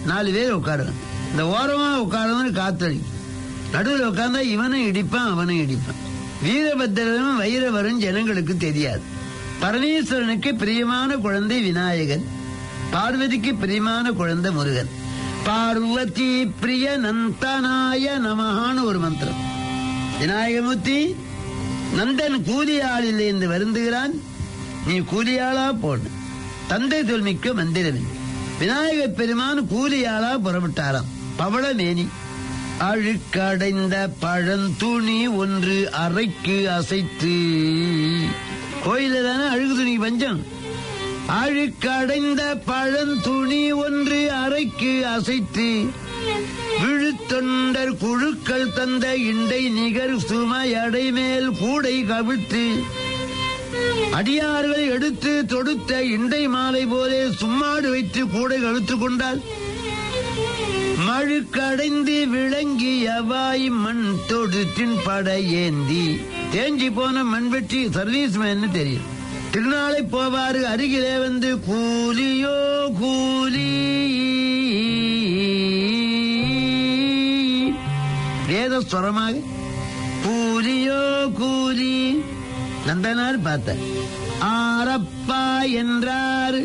நாலு பேர் உட்காருவாங்க இந்த ஓரமா உட்காரவன் காத்தடிக்கும் நடுவில் உட்கார்ந்தா இவனும் இடிப்பான் அவனும் இடிப்பான் வீரபத்திரனும் வைரவரும் ஜனங்களுக்கு தெரியாது பரமேஸ்வரனுக்கு பிரியமான குழந்தை விநாயகன் பார்வதிக்கு பிரியமான குழந்தை முருகன் பார்வதி பிரிய நந்தனாய நமகான்னு ஒரு மந்திரம் விநாயகமூர்த்தி நந்தன் கூலியாளில் இருந்து வருந்துகிறான் நீ கூலியாளா போடு தந்தை தொல்மிக்க மந்திரமே விநாயகப் பெருமான் கூலியாளா புறப்பட்டாராம் பவளமேனி அழுக்கடைந்த பழந்துணி ஒன்று அறைக்கு அசைத்து கோயில தானே அழுகு துணி பஞ்சம் அழுக்கடைந்த பழந்துணி ஒன்று அறைக்கு அசைத்து விழுத்தொண்டர் குழுக்கள் தந்த இண்டை நிகர் சுமையடை மேல் கூடை கவிழ்த்து அடியார்கள் எடுத்து தொடுத்த இண்டை மாலை போலே சும்மாடு வைத்து கூடை கழுத்து கொண்டால் மழுக்கடைந்து விளங்கியவாய் மண் தொடுத்தின் படையேந்தி தேஞ்சி போன மண்வெட்டி சர்வீஸ் மேன் தெரியும் திருநாளை போவாரு அருகிலே வந்து கூலியோ கூலி வேத ஸ்வரமாக கூலியோ கூலி நந்தனார் பார்த்தார் ஆரப்பா என்றார்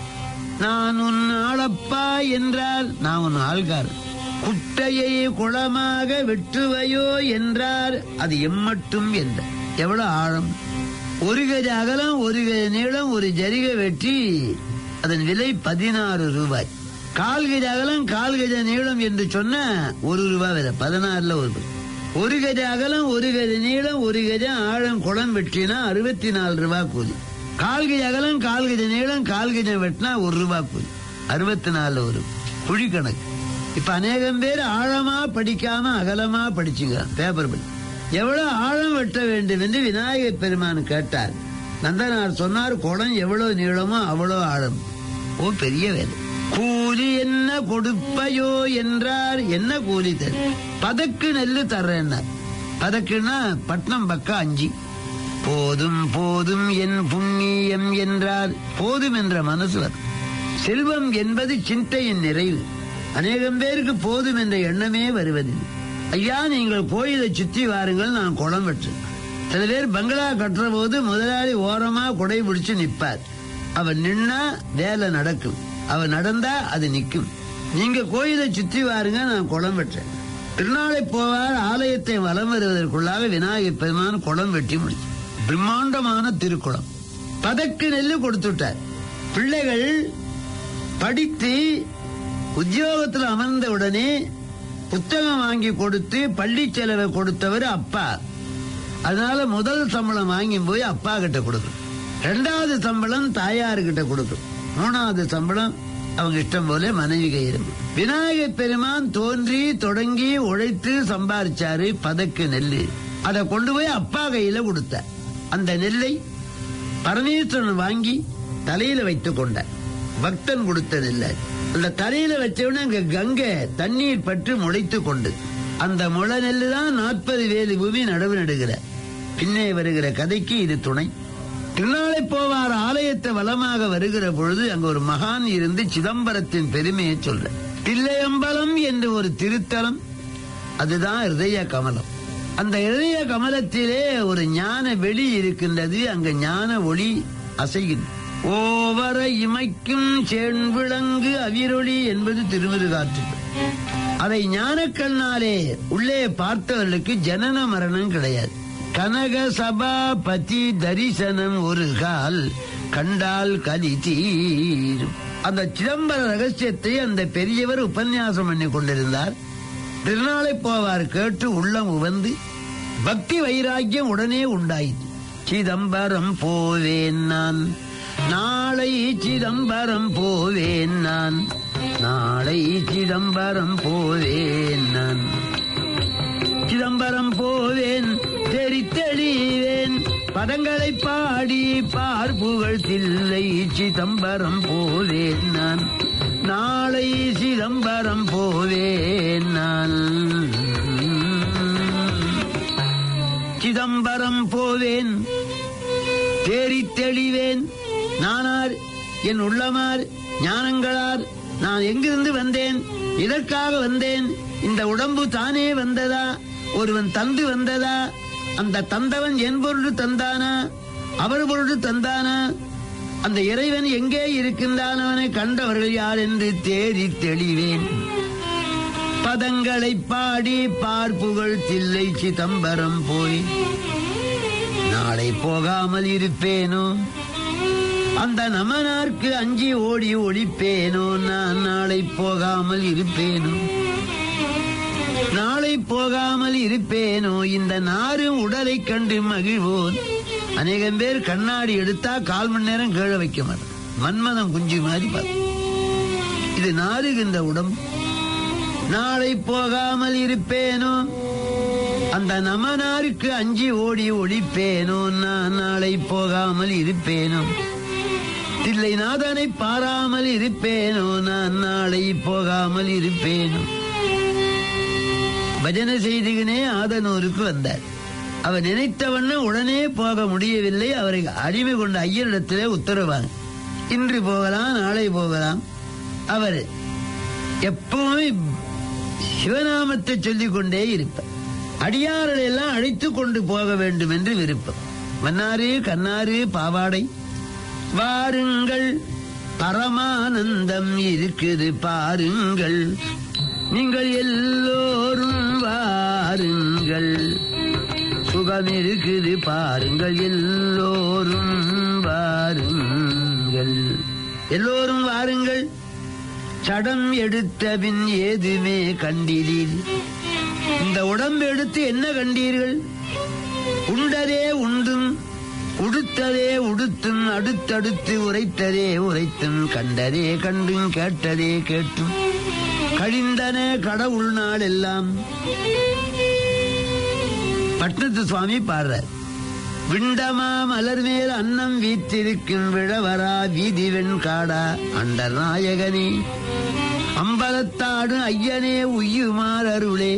நான் உன் ஆளப்பா என்றார் நான் உன் ஆள்கார் குட்டையை குளமாக வெட்டுவையோ என்றார் அது எம்மட்டும் என்ற எவ்வளவு ஆழம் ஒரு கஜ அகலம் ஒரு கஜ நீளம் ஒரு ஜரிகை வெட்டி அதன் விலை பதினாறு ரூபாய் கால் கஜ அகலம் கால் கஜ நீளம் என்று சொன்ன ஒரு ரூபாய் விலை பதினாறுல ஒரு ரூபாய். ஒரு கஜ அகலம் ஒரு கஜ நீளம் ஒரு கஜ ஆழம் குளம் வெட்டினா அறுபத்தி நாலு ரூபாய் கூலி கால் கஜ அகலம் கால் கஜ நீளம் கால் கஜ வெட்டினா ஒரு ரூபாய் கூலி அறுபத்தி நாலு ஒரு குழி கணக்கு இப்ப அநேகம் பேர் ஆழமா படிக்காம அகலமா படிச்சுக்கிறான் பேப்பர் படி எவ்வளவு ஆழம் வெட்ட வேண்டும் என்று விநாயகர் பெருமான் கேட்டார் நந்தனார் சொன்னார் குடம் எவ்வளவு நீளமோ அவ்வளவு ஆழம் ஓ பெரிய வேலை கூலி என்ன கொடுப்பையோ என்றார் என்ன கூலி தரு பதக்கு நெல்லு தர்றேன்னார் பதக்குன்னா பட்னம் பக்கம் அஞ்சு போதும் போதும் என் புண்ணியம் என்றார் போதும் என்ற மனசு வரும் செல்வம் என்பது சிந்தையின் நிறைவு அநேகம் பேருக்கு போதும் என்ற எண்ணமே வருவதில்லை ஐயா நீங்கள் கோயிலை சுத்தி வாருங்கள் நான் குளம் வெட்டுறேன் சில பேர் பங்களா கட்டுற போது முதலாளி ஓரமா குடை பிடிச்சு நிப்பார் அவர் நின்னா வேலை நடக்கும் அவர் நடந்தா அது நிக்கும் நீங்க கோயிலை சுத்தி வாருங்க நான் குளம் வெட்டுறேன் திருநாளை போவார் ஆலயத்தை வலம் வருவதற்குள்ளாக விநாயகர் பெருமான் குளம் வெட்டி முடிச்சு பிரம்மாண்டமான திருக்குளம் பதக்கு நெல்லு கொடுத்துட்டார் பிள்ளைகள் படித்து உத்தியோகத்தில் அமர்ந்த உடனே புத்தகம் வாங்கி கொடுத்து பள்ளி செலவை கொடுத்தவர் அப்பா அதனால முதல் சம்பளம் வாங்கி போய் அப்பா கிட்ட கொடுக்கணும் ரெண்டாவது சம்பளம் தாயாரு கிட்ட கொடுக்கணும் மூணாவது சம்பளம் அவங்க இஷ்டம் போல மனைவி கையில் விநாயகர் பெருமான் தோன்றி தொடங்கி உழைத்து சம்பாரிச்சாரு பதக்கு நெல்லு அதை கொண்டு போய் அப்பா கையில கொடுத்தார் அந்த நெல்லை பரமேஸ்வரன் வாங்கி தலையில வைத்துக் கொண்டார் பக்தன் கொடுத்த நெல்லை அந்த தலையில வச்சவன அங்க கங்கை தண்ணீர் பற்று முளைத்து கொண்டு அந்த முளை நெல்லு தான் நாற்பது வேலு பூமி நடவு நடுகிறார் பின்னே வருகிற கதைக்கு இது துணை திருநாளை போவார் ஆலயத்தை வளமாக வருகிற பொழுது அங்க ஒரு மகான் இருந்து சிதம்பரத்தின் பெருமையை சொல்ற தில்லையம்பலம் என்று ஒரு திருத்தலம் அதுதான் ஹிருதய கமலம் அந்த இதய கமலத்திலே ஒரு ஞான வெளி இருக்கின்றது அங்க ஞான ஒளி அசைகின்றது ஓவர இமைக்கும் செண்விளங்கு அவிரொளி என்பது திருமுருகாற்று அதை ஞானக்கண்ணாலே உள்ளே பார்த்தவர்களுக்கு ஜனன மரணம் கிடையாது கனக சபாபதி தரிசனம் ஒரு கால் கண்டால் கலி தீரும் அந்த சிதம்பர ரகசியத்தை அந்த பெரியவர் உபன்யாசம் பண்ணி கொண்டிருந்தார் திருநாளை போவார் கேட்டு உள்ளம் உவந்து பக்தி வைராக்கியம் உடனே உண்டாயிற்று சிதம்பரம் போவேன் நான் நாளை சிதம்பரம் போவேன் நான் நாளை சிதம்பரம் போவேன் நான் சிதம்பரம் போவேன் தெரித்தெளிவேன் பதங்களை பாடி பார்ப்புகள் தில்லை சிதம்பரம் போவேன் நான் நாளை சிதம்பரம் போவேன் நான் சிதம்பரம் போவேன் தேறித் தெளிவேன் நானார் என் உள்ளமார் ஞானங்களார் நான் எங்கிருந்து வந்தேன் எதற்காக வந்தேன் இந்த உடம்பு தானே வந்ததா ஒருவன் தந்து வந்ததா அந்த தந்தவன் என் பொருள் தந்தானா அவர் பொருள் தந்தானா அந்த இறைவன் எங்கே இருக்கின்றான் அவனை கண்டவர்கள் யார் என்று தேடி தெளிவேன் பதங்களை பாடி பார்ப்புகள் தில்லை சிதம்பரம் போய் நாளை போகாமல் இருப்பேனோ அந்த நமனார்க்கு அஞ்சி ஓடி ஒழிப்பேனோ நான் நாளை போகாமல் இருப்பேனோ நாளை போகாமல் இருப்பேனோ இந்த நாரும் உடலை கண்டு மகிழ்வோன் அநேகம் பேர் கண்ணாடி எடுத்தா கால் மணி நேரம் கீழே வைக்க மாட்டேன் மன்மதம் குஞ்சு மாதிரி பார்த்து இது நாறுகின்ற உடம்பு நாளை போகாமல் இருப்பேனோ அந்த நமனாருக்கு அஞ்சி ஓடி ஒழிப்பேனோ நான் நாளை போகாமல் இருப்பேனோ தில்லை நாதனை பாராமல் இருப்பேனோ நான் நாளை போகாமல் இருப்பேனோ பஜனை செய்துகினே ஆதனூருக்கு வந்தார் அவர் நினைத்தவண்ணம் உடனே போக முடியவில்லை அவரை அடிமை கொண்ட ஐயரிடத்திலே உத்தரவாங்க இன்று போகலாம் நாளை போகலாம் அவர் எப்பவுமே சிவநாமத்தை சொல்லிக் கொண்டே இருப்பார் அடியார்களை எல்லாம் அழைத்து கொண்டு போக வேண்டும் என்று விருப்பம் மன்னாரு கண்ணாறு பாவாடை வாருங்கள் பரமானந்தம் இருக்குது பாருங்கள் நீங்கள் எல்லோரும் வாருங்கள் சுகம் இருக்குது பாருங்கள் எல்லோரும் வாருங்கள் எல்லோரும் வாருங்கள் சடம் எடுத்த பின் ஏதுமே கண்டீரீர் இந்த உடம்பு எடுத்து என்ன கண்டீர்கள் உண்டதே உண்டும் உடுத்ததே உடுத்தும் அடுத்தடுத்து உரைத்ததே உரைத்தும் கண்டதே கண்டும் கேட்டதே கேட்டும் கழிந்தன கடவுள் நாள் எல்லாம் பட்டத்து சுவாமி பாடுறார் விண்டமா மலர் மேல் அன்னம் வீற்றிருக்கும் விழவரா வீதி வெண்காடா அண்டர் நாயகனே அம்பலத்தாடு ஐயனே உய்யுமார் அருளே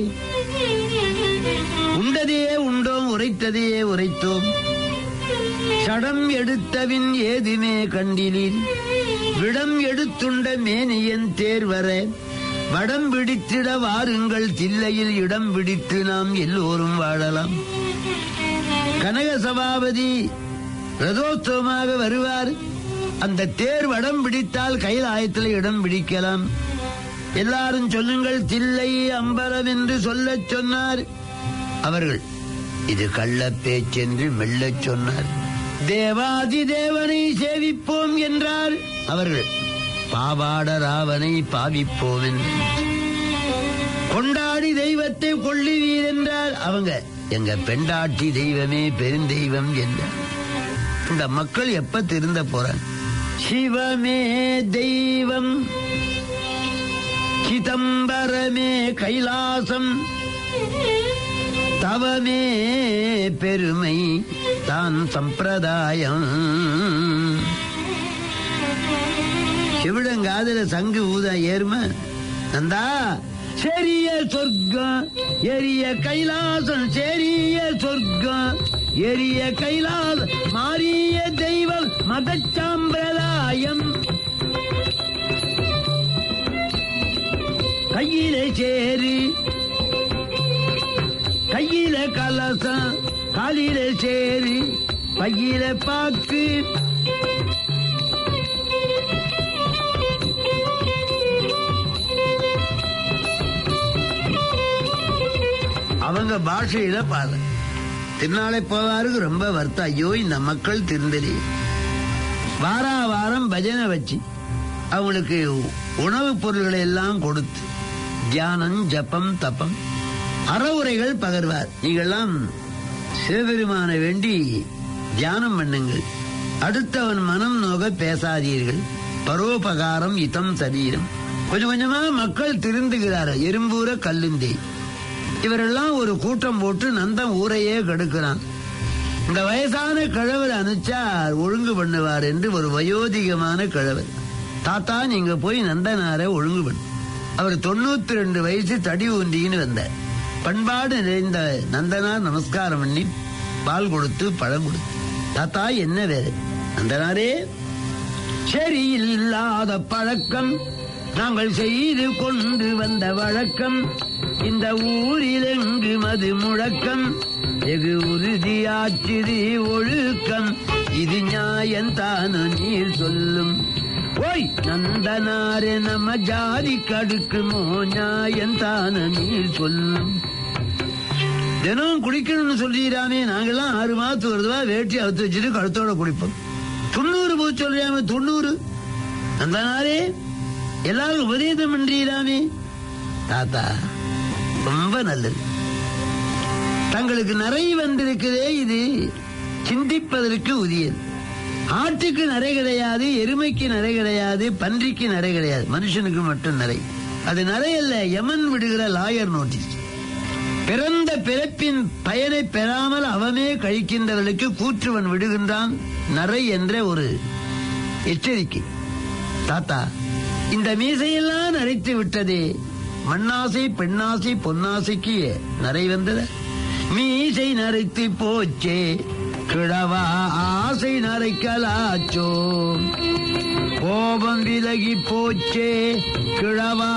உண்டதே உண்டோம் உரைத்ததே உரைத்தோம் சடம் எடுத்தவின் ஏதுமே கண்டிலீர் விடம் எடுத்துண்ட மேனியன் தேர்வர வடம் பிடித்திட வாருங்கள் தில்லையில் இடம் பிடித்து நாம் எல்லோரும் வாழலாம் கனக சபாபதி ரதோத்சவமாக வருவார் அந்த தேர் வடம் பிடித்தால் கைலாயத்தில் இடம் பிடிக்கலாம் எல்லாரும் சொல்லுங்கள் தில்லை அம்பலம் என்று சொல்லச் சொன்னார் அவர்கள் இது கள்ள பேச்சென்று மெல்லச் சொன்னார் தேவாதி தேவனை சேவிப்போம் என்றார் அவர்கள் பாவாட ராவனை பாவிப்போம் என்று கொண்டாடி தெய்வத்தை கொள்ளுவீர் என்றார் அவங்க எங்க பெண்டாட்டி தெய்வமே பெருந்தெய்வம் என்றார் இந்த மக்கள் எப்ப திருந்த போறாங்க சிவமே தெய்வம் சிதம்பரமே கைலாசம் தவமே பெருமை தான் சம்பிரதாயம் சிவிடங்காதுல சங்கு ஊதா ஏறும நந்தா செரிய சொர்க்கம் எரிய கைலாசம் செரிய சொர்க்கம் எரிய கைலாசம் மாறிய தெய்வம் மதச்சாம்பிரதாயம் கையில சேரி கையில கலசம் காலில சேரி பையில பாக்கு அவங்க பாஷையில பாடு திருநாளை போவாருக்கு ரொம்ப வருத்தம் ஐயோ இந்த மக்கள் திருந்தலி வாரா வாரம் பஜனை வச்சு அவங்களுக்கு உணவுப் பொருள்களை எல்லாம் கொடுத்து தியானம் ஜபம் தப்பம் அறவுரைகள் பகர்வார் நீங்கள்லாம் சிவபெருமானை வேண்டி தியானம் பண்ணுங்கள் அடுத்தவன் மனம் நோக பேசாதீர்கள் பரோபகாரம் இதம் சரீரம் கொஞ்சம் கொஞ்சமா மக்கள் திருந்துகிறார் எறும்பூர கல்லுந்தே இவரெல்லாம் ஒரு கூட்டம் போட்டு நந்தம் ஊரையே கெடுக்கிறான் இந்த வயசான கிழவர் அனுச்சா ஒழுங்கு பண்ணுவார் என்று ஒரு வயோதிகமான கிழவர் தாத்தா நீங்க போய் நந்தனார ஒழுங்கு பண்ணு அவர் தொண்ணூத்தி ரெண்டு வயசு தடி ஊன்றின்னு வந்தார் பண்பாடு நிறைந்த நந்தனார் நமஸ்காரம் பண்ணி பால் கொடுத்து பழம் கொடுத்து தாத்தா என்ன வேறு நந்தனாரே சரி இல்லாத பழக்கம் நாங்கள் செய்து கொண்டு வந்த வழக்கம் இந்த ஊரில் எங்கு மது முழக்கம் வெகு உறுதியாச்சிது ஒழுக்கம் இது நியாயந்தான நீர் சொல்லும் ஓய் நந்தனாரே நம்ம ஜாதி கடுக்குமோ நியாயந்தான நீர் சொல்லும் தினம் குடிக்கணும்னு சொல்லிடாமே நாங்கெல்லாம் ஆறு மாசத்துக்கு ஒரு தடவை வேட்டி அவுத்து வச்சுட்டு கழுத்தோட குடிப்போம் தொண்ணூறு போய் சொல்றாமே தொண்ணூறு அந்த நாளே எல்லாரும் உபதேசம் பண்றீராமே தாத்தா ரொம்ப நல்லது தங்களுக்கு நிறை வந்திருக்குதே இது சிந்திப்பதற்கு உரியது ஆட்டுக்கு நிறை கிடையாது எருமைக்கு நிறை கிடையாது பன்றிக்கு நிறை கிடையாது மனுஷனுக்கு மட்டும் நிறை அது நிறை அல்ல யமன் விடுகிற லாயர் நோட்டீஸ் பிறந்த பிறப்பின் பயனை பெறாமல் அவனே கழிக்கின்றவர்களுக்கு கூற்றுவன் விடுகின்றான் நரை என்ற ஒரு எச்சரிக்கை தாத்தா இந்த மீசையெல்லாம் நரைத்து விட்டதே மண்ணாசை பெண்ணாசை பொன்னாசைக்கு நரை வந்தத மீசை நரைத்து போச்சே கிழவா ஆசை நரைக்கலாச்சோ கோபம் விலகி போச்சே கிழவா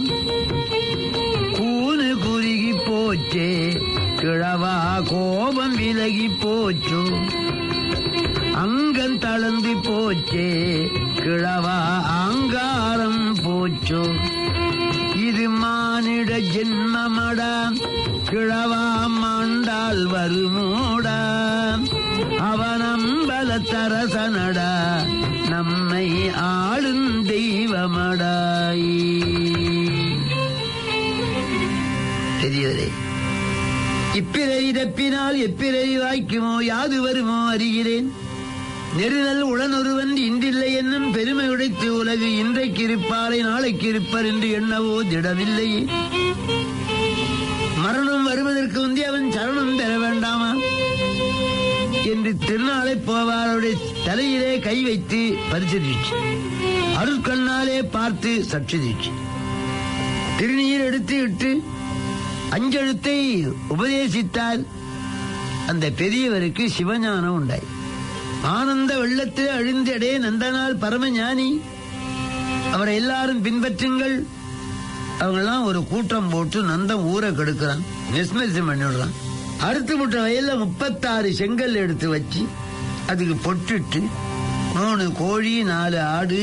கூனு குறுகி போச்சே கிழவா கோபம் விலகி போச்சோ அங்கம் தளர்ந்து போச்சே கிழவா அங்காரம் போச்சோ இது மானிட ஜென்மமடா கிழவா மாண்டால் வருமோடா அவனம்பல தரசனடா நம்மை ஆளும் தெய்வமடாய் பெரியவரே இப்பிறவி தப்பினால் எப்பிறவி வாய்க்குமோ யாது வருமோ அறிகிறேன் நெருநல் உடனொருவன் இன்றில்லை என்னும் பெருமை உடைத்து உலகு இன்றைக்கு இருப்பாரை நாளைக்கு இருப்பர் என்று எண்ணவோ திடமில்லையே மரணம் வருவதற்கு முந்தி அவன் சரணம் பெற வேண்டாமா என்று திருநாளை போவாருடைய தலையிலே கை வைத்து பரிசீலிச்சு அருட்கண்ணாலே பார்த்து சற்றுதீச்சு திருநீர் எடுத்து இட்டு அஞ்செழுத்தை உபதேசித்தால் அந்த பெரியவருக்கு சிவஞானம் உண்டாய் ஆனந்த வெள்ளத்தில் அழிந்தடே நந்தனால் பரமஞானி அவரை எல்லாரும் பின்பற்றுங்கள் அவங்கெல்லாம் ஒரு கூட்டம் போட்டு நந்தம் ஊரை கெடுக்கிறான் நெஸ்மெல்சம் பண்ணிவிடுறான் அறுத்து விட்ட வயல்ல முப்பத்தாறு செங்கல் எடுத்து வச்சு அதுக்கு பொட்டுட்டு மூணு கோழி நாலு ஆடு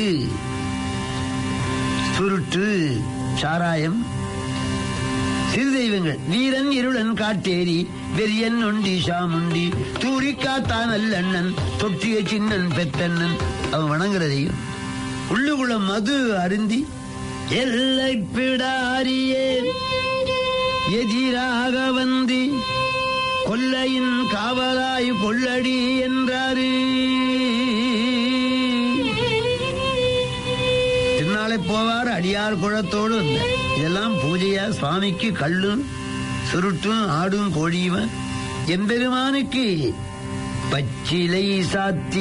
சுருட்டு சாராயம் சிறு தெய்வங்கள் வீரன் இருளன் காட்டேரி வெறியன் நொண்டி சாமுண்டி தூரிக்காத்தான் அல்லண்ணன் தொட்டிய சின்னன் பெத்தண்ணன் அவன் வணங்குறதையும் உள்ளுகுளம் மது அருந்தி எல்லை பிடாரியே எதிராக வந்து கொல்லையின் காவலாய் கொள்ளடி என்றாரு திருநாளை போவார் அடியார் குழத்தோடு வந்தார். இதெல்லாம் பூஜையா சுவாமிக்கு கல்லும் சுருட்டும் ஆடும் கோழியுமா எம்பெருமானுக்கு பச்சிலை சாத்தி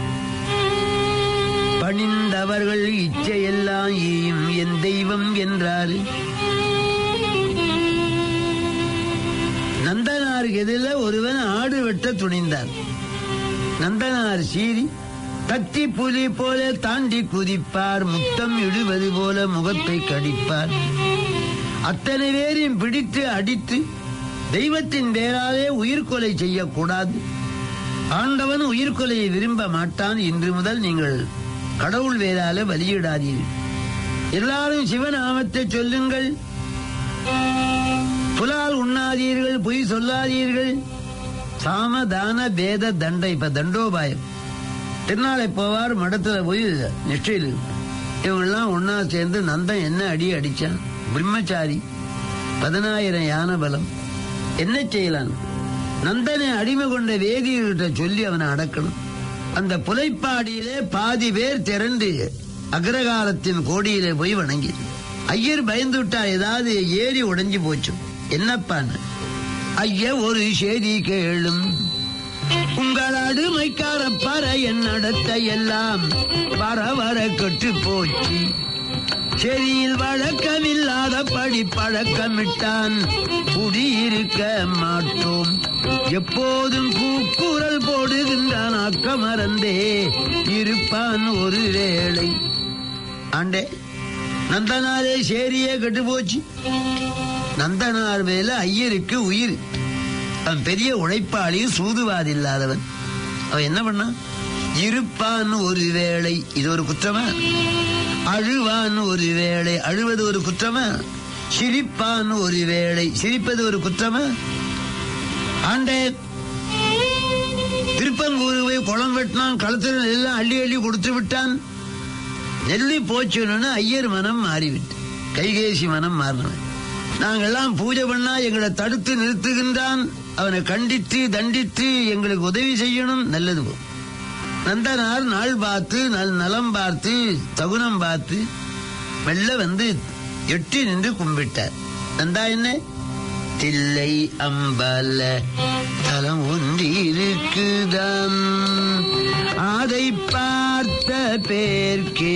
பணிந்தவர்கள் இச்சையெல்லாம் ஈயும் என் தெய்வம் என்றாரு நந்தனாருக்கு எதிரில் ஒருவன் ஆடு வெட்ட துணிந்தான் நந்தனார் சீறி கத்தி புலி போல தாண்டி குதிப்பார் முத்தம் இடுவது போல முகத்தை கடிப்பார் அத்தனை பேரையும் பிடித்து அடித்து தெய்வத்தின் பேராலே உயிர்கொலை செய்யக்கூடாது ஆண்டவன் உயிர்கொலையை விரும்ப மாட்டான் இன்று முதல் நீங்கள் கடவுள் வேறால பலியிடாதீர்கள் எல்லாரும் சிவநாமத்தை சொல்லுங்கள் புலால் உண்ணாதீர்கள் பொய் சொல்லாதீர்கள் சாமதான பேத தண்டை இப்ப தண்டோபாயம் திருநாளை போவார் மடத்துல போய் நிஷ்டையில் இவங்கெல்லாம் ஒன்னா சேர்ந்து நந்தன் என்ன அடி அடிச்சான் பிரம்மச்சாரி பதினாயிரம் யானை பலம் என்ன செய்யலாம் நந்தனை அடிமை கொண்ட வேதியர்கிட்ட சொல்லி அவனை அடக்கணும் அந்த புலைப்பாடியிலே பாதி பேர் திரண்டு அக்ரகாரத்தின் கோடியிலே போய் வணங்கி ஐயர் பயந்து விட்டா ஏதாவது ஏறி உடைஞ்சு போச்சு என்னப்பான்னு ஐய ஒரு செய்தி கேளும் உங்கள் அடிமைக்கார பற என் நடத்த எல்லாம் வர வர கெட்டு போச்சு செடியில் வழக்கமில்லாத படி பழக்கமிட்டான் குடியிருக்க மாட்டோம் எப்போதும் கூக்குரல் போடுகின்றான் அக்க மறந்தே இருப்பான் ஒரு வேளை ஆண்டே நந்தனாரே சேரியே கெட்டு போச்சு நந்தனார் மேல ஐயருக்கு உயிர் அவன் பெரிய உழைப்பாளி சூதுவாதி இல்லாதவன் அவன் என்ன பண்ணான் இருப்பான் ஒரு வேளை இது ஒரு குற்றமா அழுவான் ஒரு வேளை அழுவது ஒரு குற்றமா சிரிப்பான் ஒரு வேளை சிரிப்பது ஒரு குற்றமா ஆண்டே திருப்பங்கூரு போய் குளம் வெட்டினான் களத்தில் எல்லாம் அள்ளி அள்ளி கொடுத்து விட்டான் நெல்லி போச்சுன்னு ஐயர் மனம் மாறிவிட்டு கைகேசி மனம் மாறினவன் நாங்கெல்லாம் பூஜை பண்ணா எங்களை தடுத்து நிறுத்துகின்றான் அவனை கண்டித்து தண்டித்து எங்களுக்கு உதவி செய்யணும் நல்லது போ நந்தனார் நாள் பார்த்து நல் நலம் பார்த்து தகுனம் பார்த்து மெல்ல வந்து எட்டி நின்று கும்பிட்டார் நந்தா என்ன தில்லை அம்பல தலம் ஒன்றிருக்குதாம் அதை பார்த்த பேர்க்கே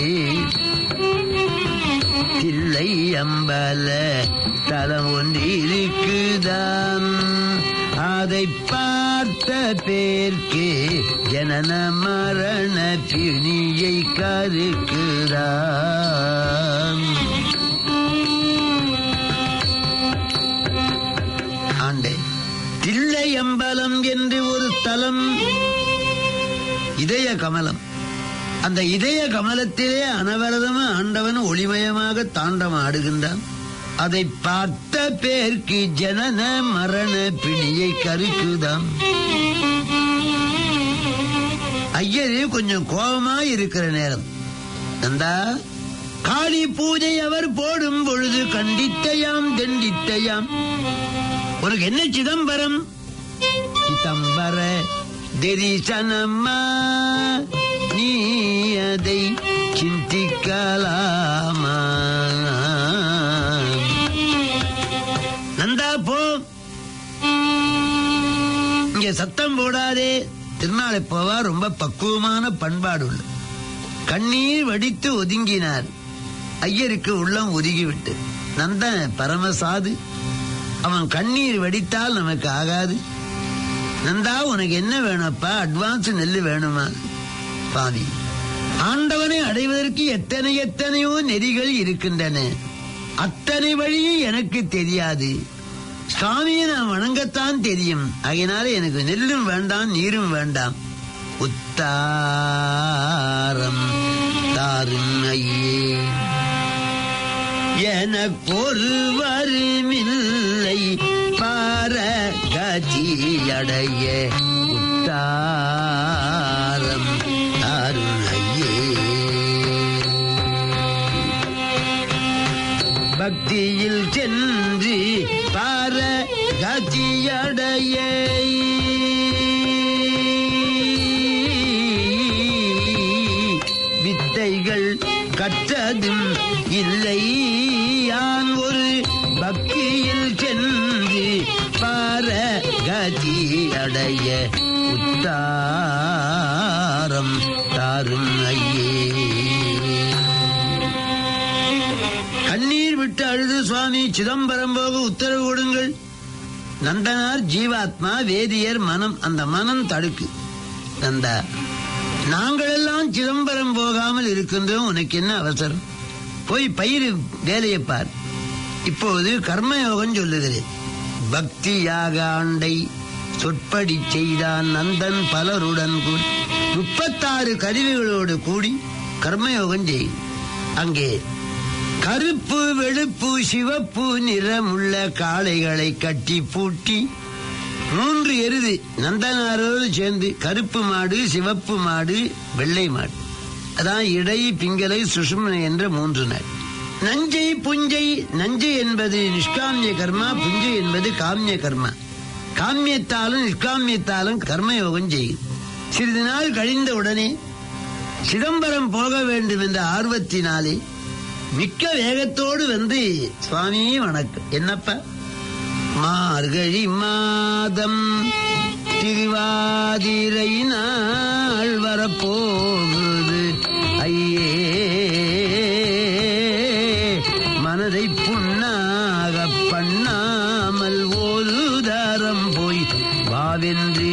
தில்லை அம்பல தலம் ஒன்றிருக்குதாம் அதை பார்த்த பேர்க்கே ஜனன மரண பிணியை கருக்குறாம் ஆண்டே தில்லை அம்பலம் என்று ஒரு தலம் இதய கமலம் அந்த இதய கமலத்திலே அனவரதமா ஆண்டவன் ஒளிமயமாக தாண்டம் ஆடுகின்றான் அதை பார்த்த பேர்க்கு ஜனன மரண பிணியை கருக்குதாம் ஐயரு கொஞ்சம் கோபமா இருக்கிற நேரம் நந்தா காளி பூஜை அவர் போடும் பொழுது கண்டித்தையாம் தண்டித்தையாம் உனக்கு என்ன சிதம்பரம் சிதம்பர தரிசனம்மா நீ அதை சிந்திக்கலாமா நந்தா போ இங்க சத்தம் போடாதே திருநாளை போவா ரொம்ப பக்குவமான பண்பாடு உள்ள கண்ணீர் வடித்து ஒதுங்கினார் ஐயருக்கு உள்ளம் ஒதுங்கிவிட்டு நந்தன் பரமசாது அவன் கண்ணீர் வடித்தால் நமக்கு ஆகாது நந்தா உனக்கு என்ன வேணும்ப்பா அட்வான்ஸ் நெல்லு வேணுமா பாவி ஆண்டவனை அடைவதற்கு எத்தனை எத்தனையோ நெறிகள் இருக்கின்றன அத்தனை வழியும் எனக்கு தெரியாது சுவாமியை நான் வணங்கத்தான் தெரியும் அதனால எனக்கு நெல்லும் வேண்டாம் நீரும் வேண்டாம் உத்தாரம் தாரும் ஐயே எனக்கொருவருமில்லை பார கதியடைய உத்தாரம் அருளையே பக்தியில் சென்று பார கதியடைய வித்தைகள் கற்றதும் இல்லை யான் ஒரு பக்தியில் சென்று பார கதி அடைய உத்தாரம் தாரும் ஐயே கண்ணீர் விட்டு அழுது சுவாமி சிதம்பரம் போக உத்தரவு கொடுங்கள் நந்தனார் ஜீவாத்மா வேதியர் மனம் அந்த மனம் தடுக்கு நந்தா நாங்களெல்லாம் சிதம்பரம் போகாமல் இருக்கின்றோம் உனக்கு என்ன அவசரம் போய் பயிர் வேலையை பார் இப்போது கர்மயோகம் சொல்லுகிறேன் பக்தியாக ஆண்டை சொற்படி செய்தான் நந்தன் பலருடன் கூடி முப்பத்தாறு கருவிகளோடு கூடி கர்மயோகம் செய் அங்கே கருப்பு வெளுப்பு சிவப்பு நிறமுள்ள காளைகளை கட்டி பூட்டி மூன்று எருது நந்தனாரோடு சேர்ந்து கருப்பு மாடு சிவப்பு மாடு வெள்ளை மாடு அதான் இடை பிங்கலை சுஷுமனை என்ற மூன்று நாள் நஞ்சை புஞ்சை நஞ்சை என்பது நிஷ்காமிய கர்மா புஞ்சை என்பது காமிய கர்மா காமியத்தாலும் நிஷ்காமியத்தாலும் கர்மயோகம் செய்யும் சிறிது நாள் கழிந்த உடனே சிதம்பரம் போக வேண்டும் என்ற ஆர்வத்தினாலே மிக்க வேகத்தோடு வந்து சுவாமி வணக்கம் என்னப்பா மார்கழி மாதம் திருவாதிரை நாள் வரப்போகுது ஐயே மனதை புண்ணாக பண்ணாமல் ஒரு தாரம் போய் வாவென்று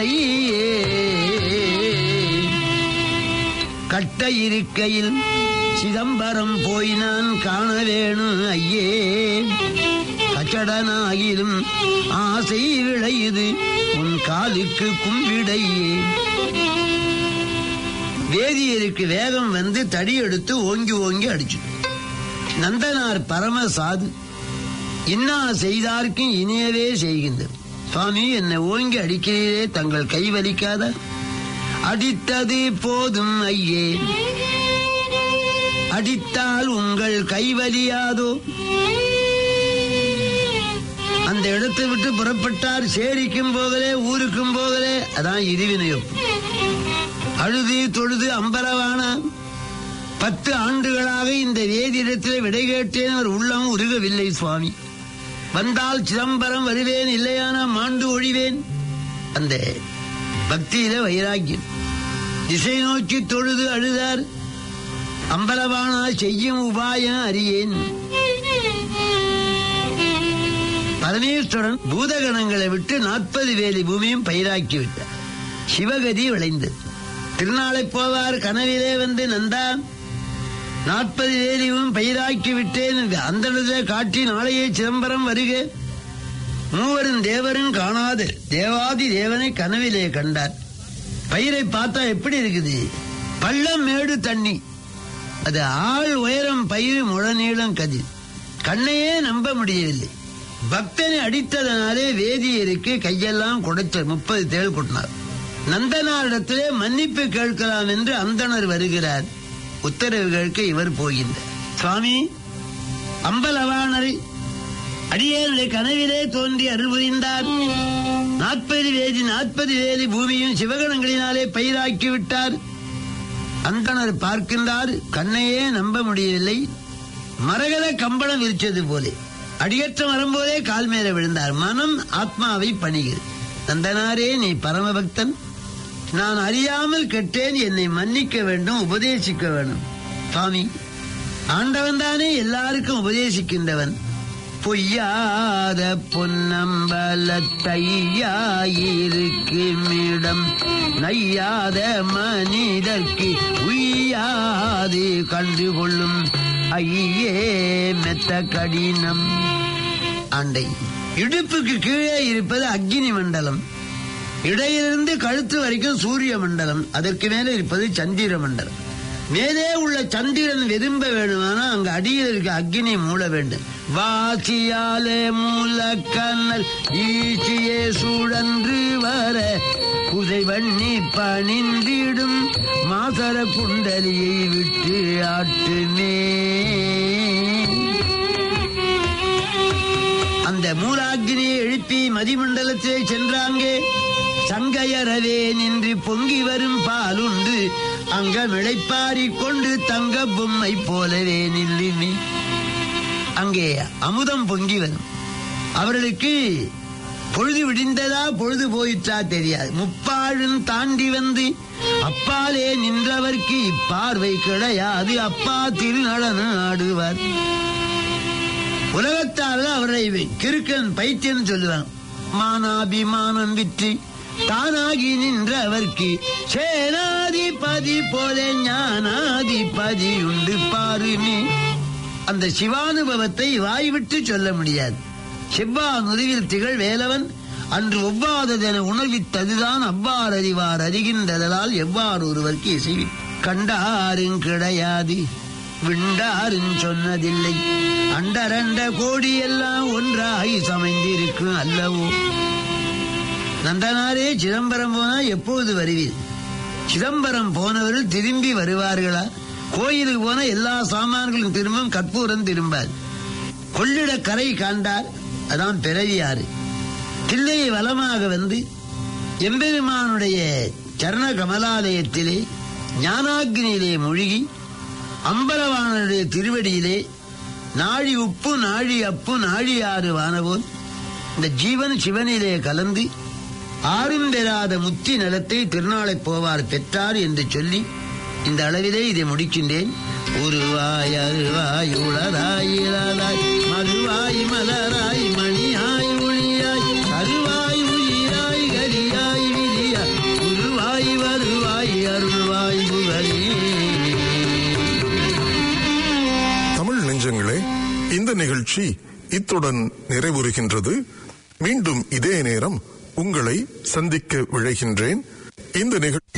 சொல்லையே கட்ட இருக்கையில் சிதம்பரம் போய் நான் காண வேணும் ஐயே கச்சடனாகிலும் ஆசை விளையுது உன் காலுக்கு கும்பிடையே வேதியருக்கு வேகம் வந்து தடி எடுத்து ஓங்கி ஓங்கி அடிச்சு நந்தனார் பரம சாது இன்னா செய்தார்க்கும் இனியவே செய்கின்றது சுவாமி என்னை ஓங்கி அடிக்கிறீரே தங்கள் கை வலிக்காத அடித்தது போதும் ஐயே அடித்தால் உங்கள் கை வலியாதோ அந்த இடத்தை விட்டு புறப்பட்டார் சேரிக்கும் போகலே ஊருக்கும் போகலே அதான் இருவினையும் அழுது தொழுது அம்பலவானா பத்து ஆண்டுகளாக இந்த வேதியிடத்தில் விடை கேட்டேன் அவர் உள்ளம் உருகவில்லை சுவாமி வந்தால் சிதம்பரம் வருவேன் இல்லையானா மாண்டு ஒழிவேன் அந்த பக்தியில வைராக்கியம் திசை நோக்கி தொழுது அழுதார் அம்பலவானா செய்யும் உபாயம் அறியேன் பரமேஸ்வரன் பூதகணங்களை விட்டு நாற்பது வேலி பூமியும் பயிராக்கி விட்டார் சிவகதி விளைந்தது திருநாளை போவார் கனவிலே வந்து நந்தா நாற்பது வேலியும் பயிராக்கி விட்டேன் அந்த இடத்துல காட்டி நாளையே சிதம்பரம் வருக மூவரும் தேவரும் காணாது தேவாதி தேவனை கனவிலே கண்டார் பயிரை பார்த்தா எப்படி இருக்குது பள்ளம் மேடு தண்ணி அது ஆள் உயரம் பயிர் முழநீளம் கதிர் கண்ணையே நம்ப முடியவில்லை பக்தனை அடித்ததனாலே வேதியருக்கு கையெல்லாம் குடைச்ச முப்பது தேள் கொட்டினார் நந்தனாரிடத்திலே மன்னிப்பு கேட்கலாம் என்று அந்தணர் வருகிறார் உத்தரவு கேட்க இவர் போகின்றார் சுவாமி அம்பலவாணரை அடியேனுடைய கனவிலே தோன்றி அருள் புரிந்தார் நாற்பது வேதி நாற்பது வேலி பூமியும் சிவகணங்களினாலே பயிராக்கி விட்டார் அந்தணர் பார்க்கின்றார் கண்ணையே நம்ப முடியவில்லை மரகத கம்பளம் விரிச்சது போலே அடியற்றம் வரும்போதே கால் மேல விழுந்தார் மனம் ஆத்மாவை பணிகிறது நந்தனாரே நீ பரமபக்தன் நான் அறியாமல் கெட்டேன் என்னை மன்னிக்க வேண்டும் உபதேசிக்க வேண்டும் சுவாமி ஆண்டவன் தானே எல்லாருக்கும் உபதேசிக்கின்றவன் பொய்யாத பொன்னம்பலத்தையாயிருக்குமிடம் நையாத மனிதர்க்கு உய்யாது கண்டுகொள்ளும் ஐயே மெத்த கடினம் ஆண்டை இடுப்புக்கு கீழே இருப்பது அக்னி மண்டலம் இடையிலிருந்து கழுத்து வரைக்கும் சூரிய மண்டலம் அதற்கு மேலே இருப்பது சந்திர மண்டலம் மேலே உள்ள சந்திரன் விரும்ப வேணுமானா அங்க அடியில் இருக்க அக்னி மூட வேண்டும் வாசியாலே மூல கண்ணல் ஈச்சியே சுழன்று வர குதை வண்ணி பணிந்திடும் மாசர குண்டலியை விட்டு ஆட்டுமே அந்த மூலாக்கினியை எழுப்பி மதிமண்டலத்திலே சென்றாங்க சங்கையறவே நின்று பொங்கி வரும் பாலுண்டு அங்க மிளைப்பாரி கொண்டு தங்க பொம்மை போலவே நில்லுமே அங்கே அமுதம் பொங்கி வரும் அவர்களுக்கு பொழுது விடிந்ததா பொழுது போயிற்றா தெரியாது முப்பாழும் தாண்டி வந்து அப்பாலே நின்றவர்க்கு இப்பார்வை கிடையாது அப்பா திருநடன ஆடுவார் உலகத்தால் அவரை கிறுக்கன் பைத்தியம் சொல்லுவான் மானாபிமானம் விற்று தானாகி நின்றவர்க்கு சேனாதிபதி போல ஞானாதிபதி உண்டு பாருமே அந்த சிவானுபவத்தை வாய்விட்டு சொல்ல முடியாது செவ்வா நுதுவில் திகழ் வேலவன் அன்று ஒவ்வாததென உணர்வித்ததுதான் அவ்வாறு அறிவார் அறிகின்றதலால் எவ்வாறு ஒருவர்க்கு இசை கண்டாரும் கிடையாது விண்டாரும் சொன்னதில்லை அண்டரண்ட கோடி எல்லாம் ஒன்றாகி சமைந்திருக்கும் அல்லவோ நந்தனாரே சிதம்பரம் போனா எப்போது வருவீர் சிதம்பரம் போனவர்கள் திரும்பி வருவார்களா கோயிலுக்கு போன எல்லா சாமான்களும் திரும்பும் கற்பூரம் திரும்பாது கொள்ளிட கரை காண்டார் அதான் பிறவியாறு தில்லையை வலமாக வந்து எம்பெருமானுடைய சரண கமலாலயத்திலே ஞானாக்னியிலே மூழ்கி அம்பலவாணருடைய திருவடியிலே நாழி உப்பு நாழி அப்பு நாழி ஆறு வானவோன் இந்த ஜீவன் சிவனிலே கலந்து ஆறும் பெறாத முத்தி நலத்தை திருநாளை போவார் பெற்றார் என்று சொல்லி இந்த அளவிலே இதை முடிக்கின்றேன் உருவாய் அருவாய் உளராய் இளராய் மறுவாய் மலராய் மணியாய் ஒளியாய் அருவாய் உயிராய் கரியாய் விதியாய் உருவாய் வருவாய் அருள்வாய் புகழே நிகழ்ச்சி இத்துடன் நிறைவுறுகின்றது மீண்டும் இதே நேரம் உங்களை சந்திக்க விழைகின்றேன் இந்த நிகழ்ச்சி